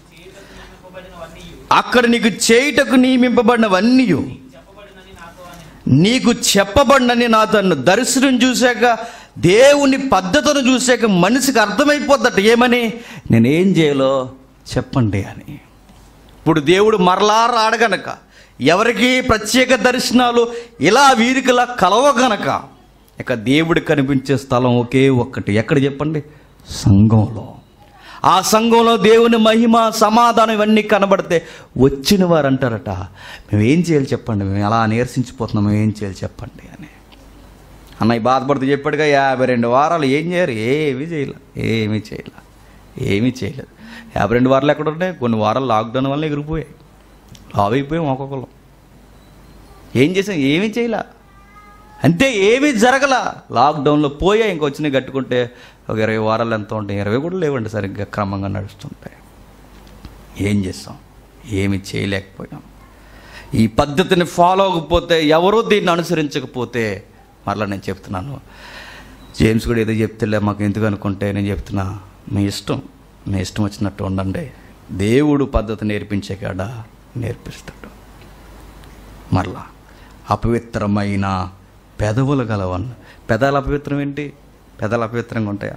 అక్కడ నీకు చేయుటకు నియమింపబడినవన్నీ నీకు చెప్పబడినని నాతో అన్న దర్శనం చూశాక దేవుని పద్ధతును చూశాక మనిషికి అర్థమైపోద్దట ఏమని నేనేం చేయాలో చెప్పండి అని ఇప్పుడు దేవుడు మరలా రాడగనక ఎవరికి ప్రత్యేక దర్శనాలు ఇలా వీరికిలా కలవగనక ఇక దేవుడు కనిపించే స్థలం ఒకే ఒక్కటి ఎక్కడ చెప్పండి సంఘంలో ఆ సంఘంలో దేవుని మహిమ సమాధానం ఇవన్నీ కనబడితే వచ్చిన వారు అంటారట మేము ఏం చేయాలి చెప్పండి మేము ఎలా నీరసించిపోతున్నాం మేము ఏం చేయాలి చెప్పండి అని అన్నయ్య బాధపడుతూ చెప్పాడుగా యాభై రెండు వారాలు ఏం చేయరు ఏమీ చేయలే ఏమీ చేయలే ఏమీ చేయలేదు యాభై రెండు వారాలు ఎక్కడ ఉంటాయి కొన్ని వారాలు లాక్డౌన్ వల్ల ఎగిరిపోయాయి లావ్ అయిపోయాం ఒక్కొక్కరు ఏం చేసాం ఏమీ చేయలే అంతే ఏమీ జరగల లాక్డౌన్లో పోయా ఇంక వచ్చినాయి కట్టుకుంటే ఒక ఇరవై వారాలు ఎంత ఉంటాయి ఇరవై కూడా లేవండి సరిగ్గా క్రమంగా నడుస్తుంటాయి ఏం చేస్తాం ఏమి చేయలేకపోయాం ఈ పద్ధతిని ఫాలో అవ్వకపోతే ఎవరూ దీన్ని అనుసరించకపోతే మరలా నేను చెప్తున్నాను జేమ్స్ కూడా ఏదో చెప్తేలే మాకు ఎందుకు అనుకుంటే నేను చెప్తున్నా మీ ఇష్టం మీ ఇష్టం వచ్చినట్టు ఉండండి దేవుడు పద్ధతి నేర్పించే కాడ నేర్పిస్తాడు మరలా అపవిత్రమైన పెదవులు గలవన్న పెదాలు అపవిత్రం ఏంటి పెదాలు అపవిత్రంగా ఉంటాయా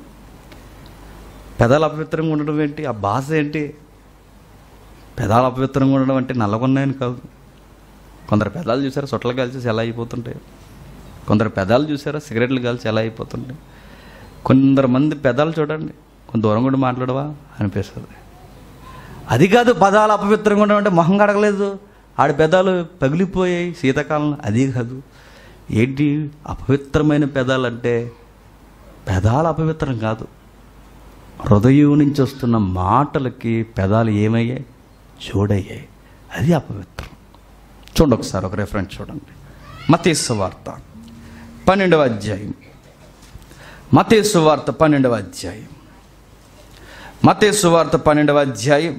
పెదాలు అపవిత్రంగా ఉండడం ఏంటి ఆ భాష ఏంటి పెదాలు అపవిత్రంగా ఉండడం అంటే నల్లగొన్నాయని కాదు కొందరు పెదాలు చూసారా సొట్టలు కలిసి ఎలా అయిపోతుంటాయి కొందరు పెదాలు చూసారా సిగరెట్లు కలిసి ఎలా అయిపోతుంటాయి కొందరు మంది పెదాలు చూడండి కొంత దూరం కూడా మాట్లాడవా అనిపిస్తుంది అది కాదు పదాలు అపవిత్రంగా ఉండడం అంటే మొహం కడగలేదు ఆడి పెదాలు పగిలిపోయాయి శీతాకాలం అది కాదు ఏంటి అపవిత్రమైన పెదాలు అంటే పెదాలు అపవిత్రం కాదు హృదయం నుంచి వస్తున్న మాటలకి పెదాలు ఏమయ్యాయి చూడయ్యాయి అది అపవిత్రం చూడండి ఒకసారి ఒక రెఫరెన్స్ చూడండి మతేసు వార్త పన్నెండవ అధ్యాయం మతేసు వార్త పన్నెండవ అధ్యాయం మతేసు వార్త పన్నెండవ అధ్యాయం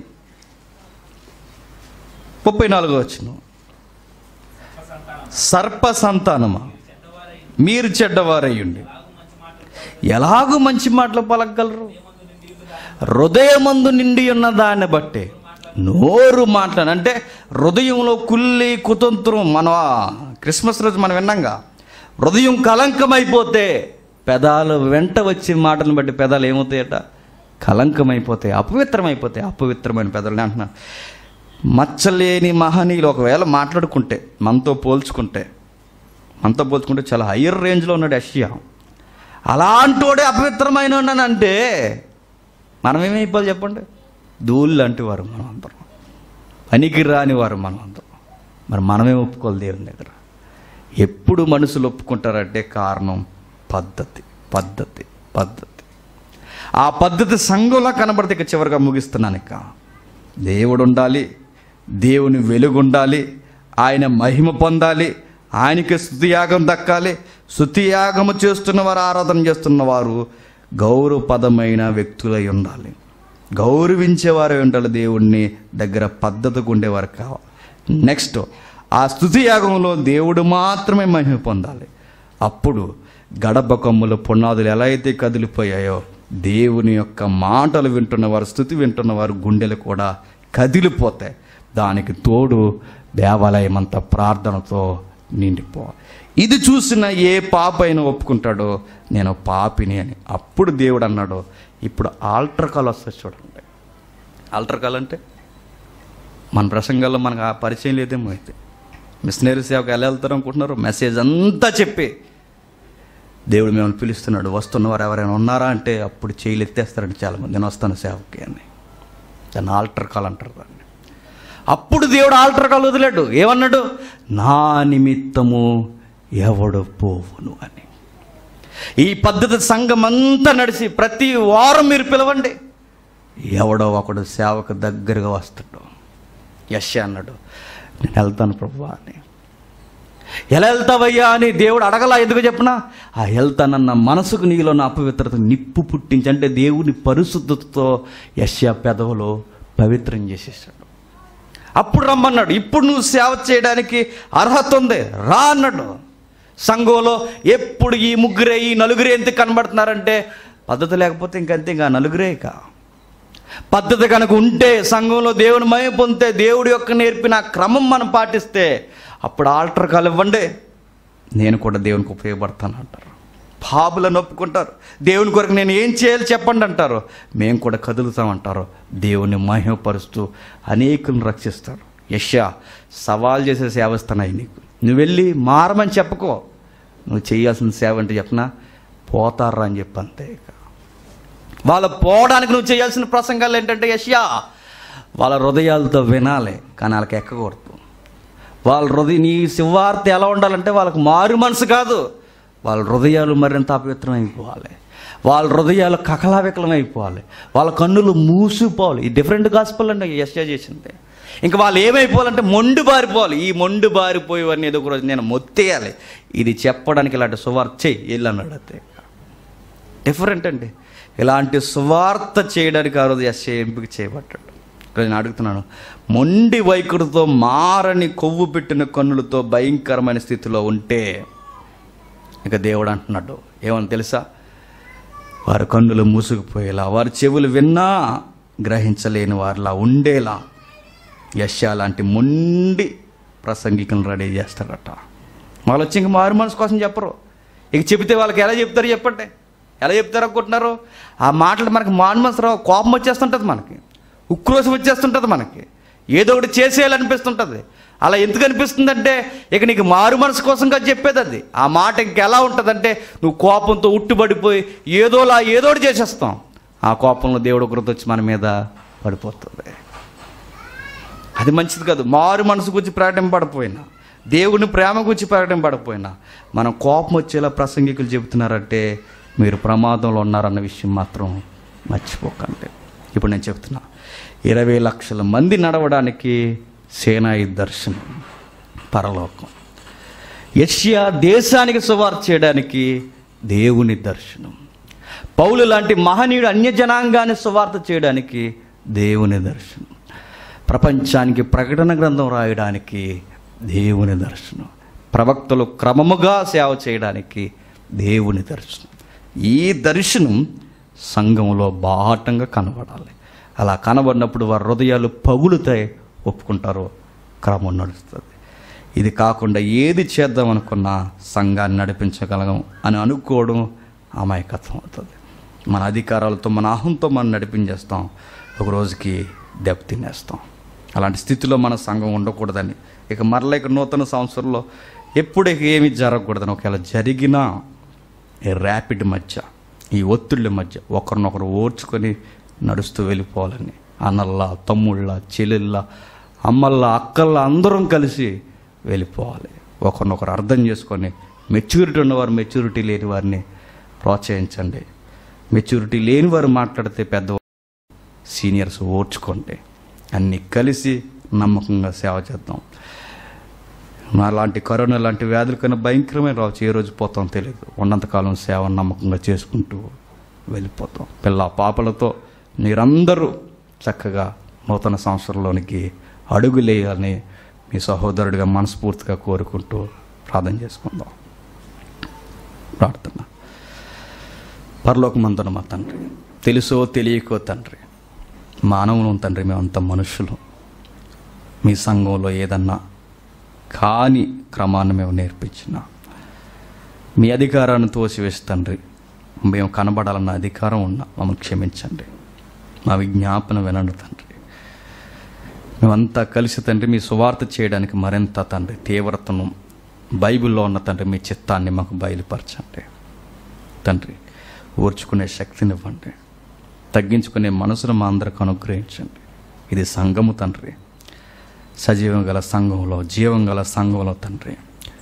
ముప్పై నాలుగో వచ్చిన సర్ప సంతానమా మీరు చెడ్డవారయ్యండి ఎలాగూ మంచి మాటలు పలకగలరు హృదయమందు నిండి ఉన్న దాన్ని బట్టే నోరు మాట్లాడు అంటే హృదయంలో కుల్లి కుతంత్రం మన క్రిస్మస్ రోజు మనం విన్నాంగా హృదయం కలంకమైపోతే పెదాలు వెంట వచ్చే మాటలను బట్టి పెదాలు ఏమవుతాయట కలంకమైపోతాయి అపవిత్రమైపోతాయి అపవిత్రమైన పెదాలు నేను అంటున్నాను మచ్చలేని మహనీయులు ఒకవేళ మాట్లాడుకుంటే మనతో పోల్చుకుంటే మనతో పోల్చుకుంటే చాలా హయ్యర్ రేంజ్లో ఉన్నాడు యష్యా అలాంటోడే అపవిత్రమైన అంటే మనం ఏమైపోవాలి చెప్పండి ధూళ్ళు లాంటి వారు మనం అందరం పనికి రాని వారు మనం అందరం మరి మనమే ఒప్పుకోవాలి దేవుని దగ్గర ఎప్పుడు మనుషులు ఒప్పుకుంటారంటే కారణం పద్ధతి పద్ధతి పద్ధతి ఆ పద్ధతి సంఘంలో కనబడితే ఇక చివరిగా ముగిస్తున్నాను ఇక దేవుడు ఉండాలి దేవుని వెలుగు ఉండాలి ఆయన మహిమ పొందాలి ఆయనకి స్థుతియాగం దక్కాలి స్థుతియాగము చేస్తున్న వారు ఆరాధన చేస్తున్న వారు గౌరవపదమైన వ్యక్తులై ఉండాలి గౌరవించేవారే ఉండాలి దేవుణ్ణి దగ్గర పద్ధతిగా ఉండేవారు కావాలి నెక్స్ట్ ఆ స్థుతి యాగంలో దేవుడు మాత్రమే మహిమ పొందాలి అప్పుడు గడప కొమ్ముల పునాదులు ఎలా అయితే కదిలిపోయాయో దేవుని యొక్క మాటలు వింటున్నవారు స్థుతి వింటున్నవారు గుండెలు కూడా కదిలిపోతాయి దానికి తోడు దేవాలయం అంతా ప్రార్థనతో నిండిపోవాలి ఇది చూసిన ఏ పాప అయినా ఒప్పుకుంటాడో నేను పాపిని అని అప్పుడు దేవుడు అన్నాడు ఇప్పుడు ఆల్టర్ కాల్ వస్తుంది చూడండి ఆల్టర్ కాల్ అంటే మన ప్రసంగాల్లో మనకు ఆ పరిచయం లేదేమో అయితే మిషనరీ సేవకు ఎలా వెళ్తారు అనుకుంటున్నారు మెసేజ్ అంతా చెప్పి దేవుడు మిమ్మల్ని పిలుస్తున్నాడు వస్తున్నవారు ఎవరైనా ఉన్నారా అంటే అప్పుడు చేయలు ఎత్తేస్తారండి చాలామంది నేను వస్తాను సేవకి అని దాన్ని ఆల్టర్ కాల్ అంటారు దాన్ని అప్పుడు దేవుడు ఆల్టర్ కాల్ వదిలాడు ఏమన్నాడు నా నిమిత్తము ఎవడు పోవును అని ఈ పద్ధతి సంఘం అంతా నడిచి ప్రతి వారం మీరు పిలవండి ఎవడో ఒకడు సేవకు దగ్గరగా వస్తాడు యశ అన్నాడు నేను వెళ్తాను ప్రభు అని ఎలా వెళ్తావయ్యా అని దేవుడు అడగలా ఎందుకు చెప్పనా ఆ వెళ్తానన్న మనసుకు నీలో నా అపవిత్రత నిప్పు పుట్టించి అంటే దేవుని పరిశుద్ధతతో యశ్యా పెదవులో పవిత్రం చేసేసాడు అప్పుడు రమ్మన్నాడు ఇప్పుడు నువ్వు సేవ చేయడానికి అర్హత ఉంది రా అన్నాడు సంఘంలో ఎప్పుడు ఈ ముగ్గురే ఈ నలుగురే ఎందుకు కనబడుతున్నారంటే పద్ధతి లేకపోతే ఇంకంతే ఇంకా నలుగురే ఇక పద్ధతి కనుక ఉంటే సంఘంలో దేవుని మయం పొందితే దేవుడి యొక్క నేర్పిన క్రమం మనం పాటిస్తే అప్పుడు ఆల్టర్ కాలు ఇవ్వండి నేను కూడా దేవునికి ఉపయోగపడతాను అంటారు పాపులను ఒప్పుకుంటారు దేవుని కొరకు నేను ఏం చేయాలి చెప్పండి అంటారు మేము కూడా కదులుతామంటారు దేవుని మహిమపరుస్తూ అనేకులను రక్షిస్తారు యష్యా సవాల్ చేసే సేవ ఇస్తున్నాయి నీకు నువ్వు వెళ్ళి మారమని చెప్పుకో నువ్వు చేయాల్సిన సేవ అంటే చెప్పనా పోతారా అని చెప్పి అంతే ఇక వాళ్ళ పోవడానికి నువ్వు చేయాల్సిన ప్రసంగాలు ఏంటంటే యష్యా వాళ్ళ హృదయాలతో వినాలి కానీ వాళ్ళకి ఎక్కకూడదు వాళ్ళ హృదయ నీ శివార్త ఎలా ఉండాలంటే వాళ్ళకి మారు మనసు కాదు వాళ్ళ హృదయాలు మరింత అపవిత్రం అయిపోవాలి వాళ్ళ హృదయాలు కకలావికలం అయిపోవాలి వాళ్ళ కన్నులు మూసిపోవాలి ఈ డిఫరెంట్ గాస్పల్ అండి యష్యా చేసింది ఇంకా వాళ్ళు ఏమైపోవాలంటే మొండు బారిపోవాలి ఈ మొండు బారిపోయేవన్నీ ఏదో ఒక రోజు నేను మొత్తేయాలి ఇది చెప్పడానికి ఇలాంటి సువార్త చెయ్యి వెళ్ళి అన్నాడు అంతే డిఫరెంట్ అండి ఇలాంటి సువార్త చేయడానికి ఆ రోజు ఎస్ఏ ఎంపిక చేయబడ్డాడు ఇక్కడ నేను అడుగుతున్నాను మొండి వైఖరితో మారని కొవ్వు పెట్టిన కన్నులతో భయంకరమైన స్థితిలో ఉంటే ఇక దేవుడు అంటున్నాడు ఏమని తెలుసా వారి కన్నులు మూసుకుపోయేలా వారి చెవులు విన్నా గ్రహించలేని వారిలా ఉండేలా యశ లాంటి మొండి ప్రసంగికులను రెడీ చేస్తారట వాళ్ళు వచ్చి ఇంక మారు మనసు కోసం చెప్పరు ఇక చెబితే వాళ్ళకి ఎలా చెప్తారు చెప్పండి ఎలా చెప్తారు అనుకుంటున్నారు ఆ మాటలు మనకి మారు మనసు రావు కోపం వచ్చేస్తుంటుంది మనకి ఉక్రోషం వచ్చేస్తుంటుంది మనకి ఏదో ఒకటి చేసేయాలనిపిస్తుంటుంది అలా ఎందుకు అనిపిస్తుందంటే ఇక నీకు మారు మనసు కోసంగా చెప్పేది అది ఆ మాట ఇంకెలా ఉంటుందంటే నువ్వు కోపంతో ఉట్టుబడిపోయి ఏదోలా ఏదో ఒకటి చేసేస్తాం ఆ కోపంలో దేవుడు ఒకరితో వచ్చి మన మీద పడిపోతుంది అది మంచిది కాదు మారు మనసు గురించి ప్రకటింపడపోయినా దేవుని ప్రేమ గురించి ప్రకటింపడపోయినా మనం కోపం వచ్చేలా ప్రసంగికులు చెబుతున్నారంటే మీరు ప్రమాదంలో ఉన్నారన్న విషయం మాత్రం మర్చిపోకండి ఇప్పుడు నేను చెప్తున్నా ఇరవై లక్షల మంది నడవడానికి సేనాయి దర్శనం పరలోకం యష్యా దేశానికి సువార్త చేయడానికి దేవుని దర్శనం పౌలు లాంటి మహనీయుడు అన్య జనాంగాన్ని సువార్త చేయడానికి దేవుని దర్శనం ప్రపంచానికి ప్రకటన గ్రంథం రాయడానికి దేవుని దర్శనం ప్రవక్తలు క్రమముగా సేవ చేయడానికి దేవుని దర్శనం ఈ దర్శనం సంఘంలో బాహటంగా కనబడాలి అలా కనబడినప్పుడు వారి హృదయాలు పగులుతాయి ఒప్పుకుంటారో క్రమం నడుస్తుంది ఇది కాకుండా ఏది చేద్దాం అనుకున్నా సంఘాన్ని నడిపించగలం అని అనుకోవడం అమాయకత్వం అవుతుంది మన అధికారాలతో మన అహంతో మనం నడిపించేస్తాం ఒక రోజుకి దెబ్బ తినేస్తాం అలాంటి స్థితిలో మన సంఘం ఉండకూడదని ఇక మరలా ఇక నూతన సంవత్సరంలో ఎప్పుడు ఇక ఏమి జరగకూడదని ఒకవేళ జరిగినా ఈ ర్యాపిడ్ మధ్య ఈ ఒత్తిళ్ళ మధ్య ఒకరినొకరు ఓర్చుకొని నడుస్తూ వెళ్ళిపోవాలని అన్నల్లా తమ్ముళ్ళ చెల్లెళ్ళ అమ్మల్లా అక్కల్లా అందరం కలిసి వెళ్ళిపోవాలి ఒకరినొకరు అర్థం చేసుకొని మెచ్యూరిటీ ఉన్నవారు మెచ్యూరిటీ లేని వారిని ప్రోత్సహించండి మెచ్యూరిటీ లేని వారు మాట్లాడితే పెద్ద సీనియర్స్ ఓర్చుకోండి అన్నీ కలిసి నమ్మకంగా సేవ చేద్దాం మా లాంటి కరోనా లాంటి వ్యాధుల కన్నా భయంకరమైన రావచ్చు ఏ రోజు పోతాం తెలియదు ఉన్నంతకాలం సేవ నమ్మకంగా చేసుకుంటూ వెళ్ళిపోతాం పిల్ల పాపలతో మీరందరూ చక్కగా నూతన సంవత్సరంలోనికి అడుగులేయాలని మీ సహోదరుడిగా మనస్ఫూర్తిగా కోరుకుంటూ ప్రార్థన చేసుకుందాం ప్రార్థన పరలోకమందున మా తండ్రి తెలుసో తెలియకో తండ్రి మానవులు తండ్రి మేమంతా మనుషులు మీ సంఘంలో ఏదన్నా కాని క్రమాన్ని మేము నేర్పించిన మీ అధికారాన్ని తోసివేసి తండ్రి మేము కనబడాలన్న అధికారం ఉన్నా మమ్మల్ని క్షమించండి మా విజ్ఞాపన వినండి తండ్రి మేమంతా కలిసి తండ్రి మీ సువార్త చేయడానికి మరింత తండ్రి తీవ్రతను బైబిల్లో ఉన్న తండ్రి మీ చిత్తాన్ని మాకు బయలుపరచండి తండ్రి ఓర్చుకునే శక్తినివ్వండి తగ్గించుకునే మనసును మా అందరికి అనుగ్రహించండి ఇది సంఘము తండ్రి సజీవం గల సంఘంలో జీవం గల సంఘంలో తండ్రి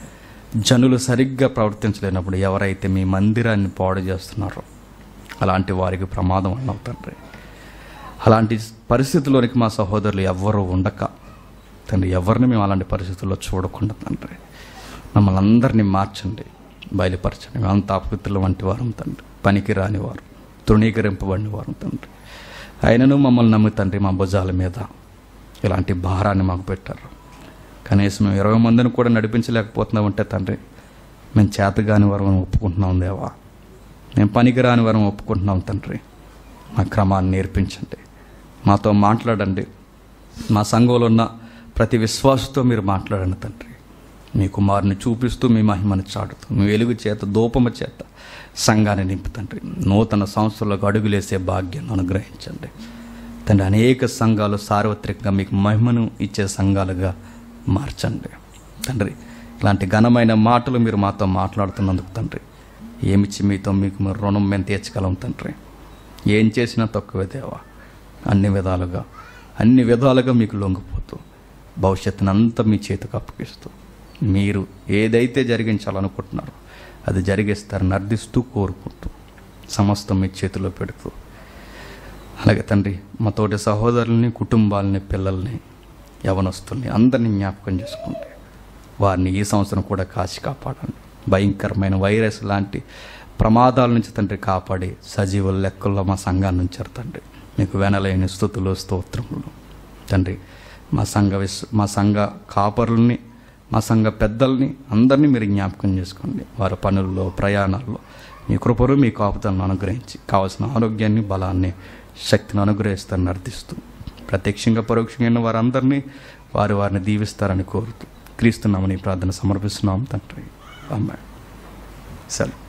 జనులు సరిగ్గా ప్రవర్తించలేనప్పుడు ఎవరైతే మీ మందిరాన్ని పాడు చేస్తున్నారో అలాంటి వారికి ప్రమాదం అన్నావు తండ్రి అలాంటి పరిస్థితిలోనికి మా సహోదరులు ఎవ్వరూ ఉండక తండ్రి ఎవరిని మేము అలాంటి పరిస్థితుల్లో చూడకుండా తండ్రి మమ్మల్ని అందరినీ మార్చండి బయలుపరచండి మేమంతా అపవిత్రుల వంటి వారం తండ్రి పనికి రాని వారు తృణీకరింపబడిన వారు తండ్రి అయినను మమ్మల్ని నమ్మి తండ్రి మా భుజాల మీద ఇలాంటి భారాన్ని మాకు పెట్టారు కనీసం మేము ఇరవై మందిని కూడా నడిపించలేకపోతున్నామంటే తండ్రి మేము చేతగాని వరం ఒప్పుకుంటున్నాం దేవా మేము పనికి రాని వరం ఒప్పుకుంటున్నాం తండ్రి మా క్రమాన్ని నేర్పించండి మాతో మాట్లాడండి మా సంఘంలో ఉన్న ప్రతి విశ్వాసతో మీరు మాట్లాడండి తండ్రి మీ కుమారుని చూపిస్తూ మీ మహిమను చాటుతూ మీ వెలుగు చేత దూపము చేత సంఘాన్ని నింపు తండ్రి నూతన సంస్థలకు అడుగులేసే భాగ్యాన్ని అనుగ్రహించండి తండ్రి అనేక సంఘాలు సార్వత్రికంగా మీకు మహిమను ఇచ్చే సంఘాలుగా మార్చండి తండ్రి ఇలాంటి ఘనమైన మాటలు మీరు మాతో మాట్లాడుతున్నందుకు తండ్రి ఏమిచ్చి మీతో మీకు మీరు రుణం మేము తీర్చగలం తండ్రి ఏం చేసినా తక్కువే దేవా అన్ని విధాలుగా అన్ని విధాలుగా మీకు లొంగిపోతూ భవిష్యత్తును అంతా మీ చేతికి అప్పగిస్తూ మీరు ఏదైతే జరిగించాలనుకుంటున్నారో అది జరిగిస్తారని అర్థిస్తూ కోరుకుంటూ సమస్తం మీ చేతిలో పెడుతూ అలాగే తండ్రి మా తోటి సహోదరుల్ని కుటుంబాలని పిల్లల్ని యవనస్తుల్ని అందరినీ జ్ఞాపకం చేసుకోండి వారిని ఈ సంవత్సరం కూడా కాచి కాపాడండి భయంకరమైన వైరస్ లాంటి ప్రమాదాల నుంచి తండ్రి కాపాడి సజీవుల లెక్కల్లో మా సంఘాన్ని ఉంచారు తండ్రి మీకు వెనలేని స్థుతులు స్తోత్రములు తండ్రి మా సంఘ విస్ మా సంఘ కాపరుల్ని మా సంఘ పెద్దల్ని అందరినీ మీరు జ్ఞాపకం చేసుకోండి వారి పనుల్లో ప్రయాణాల్లో మీ కృపరు మీ కాపుతలను అనుగ్రహించి కావలసిన ఆరోగ్యాన్ని బలాన్ని శక్తిని అనుగ్రహిస్తారని అర్థిస్తూ ప్రత్యక్షంగా పరోక్షంగా వారందరినీ వారి వారిని దీవిస్తారని కోరుతూ క్రీస్తున్నామని ప్రార్థన సమర్పిస్తున్నాం తండ్రి అమ్మాయి సరే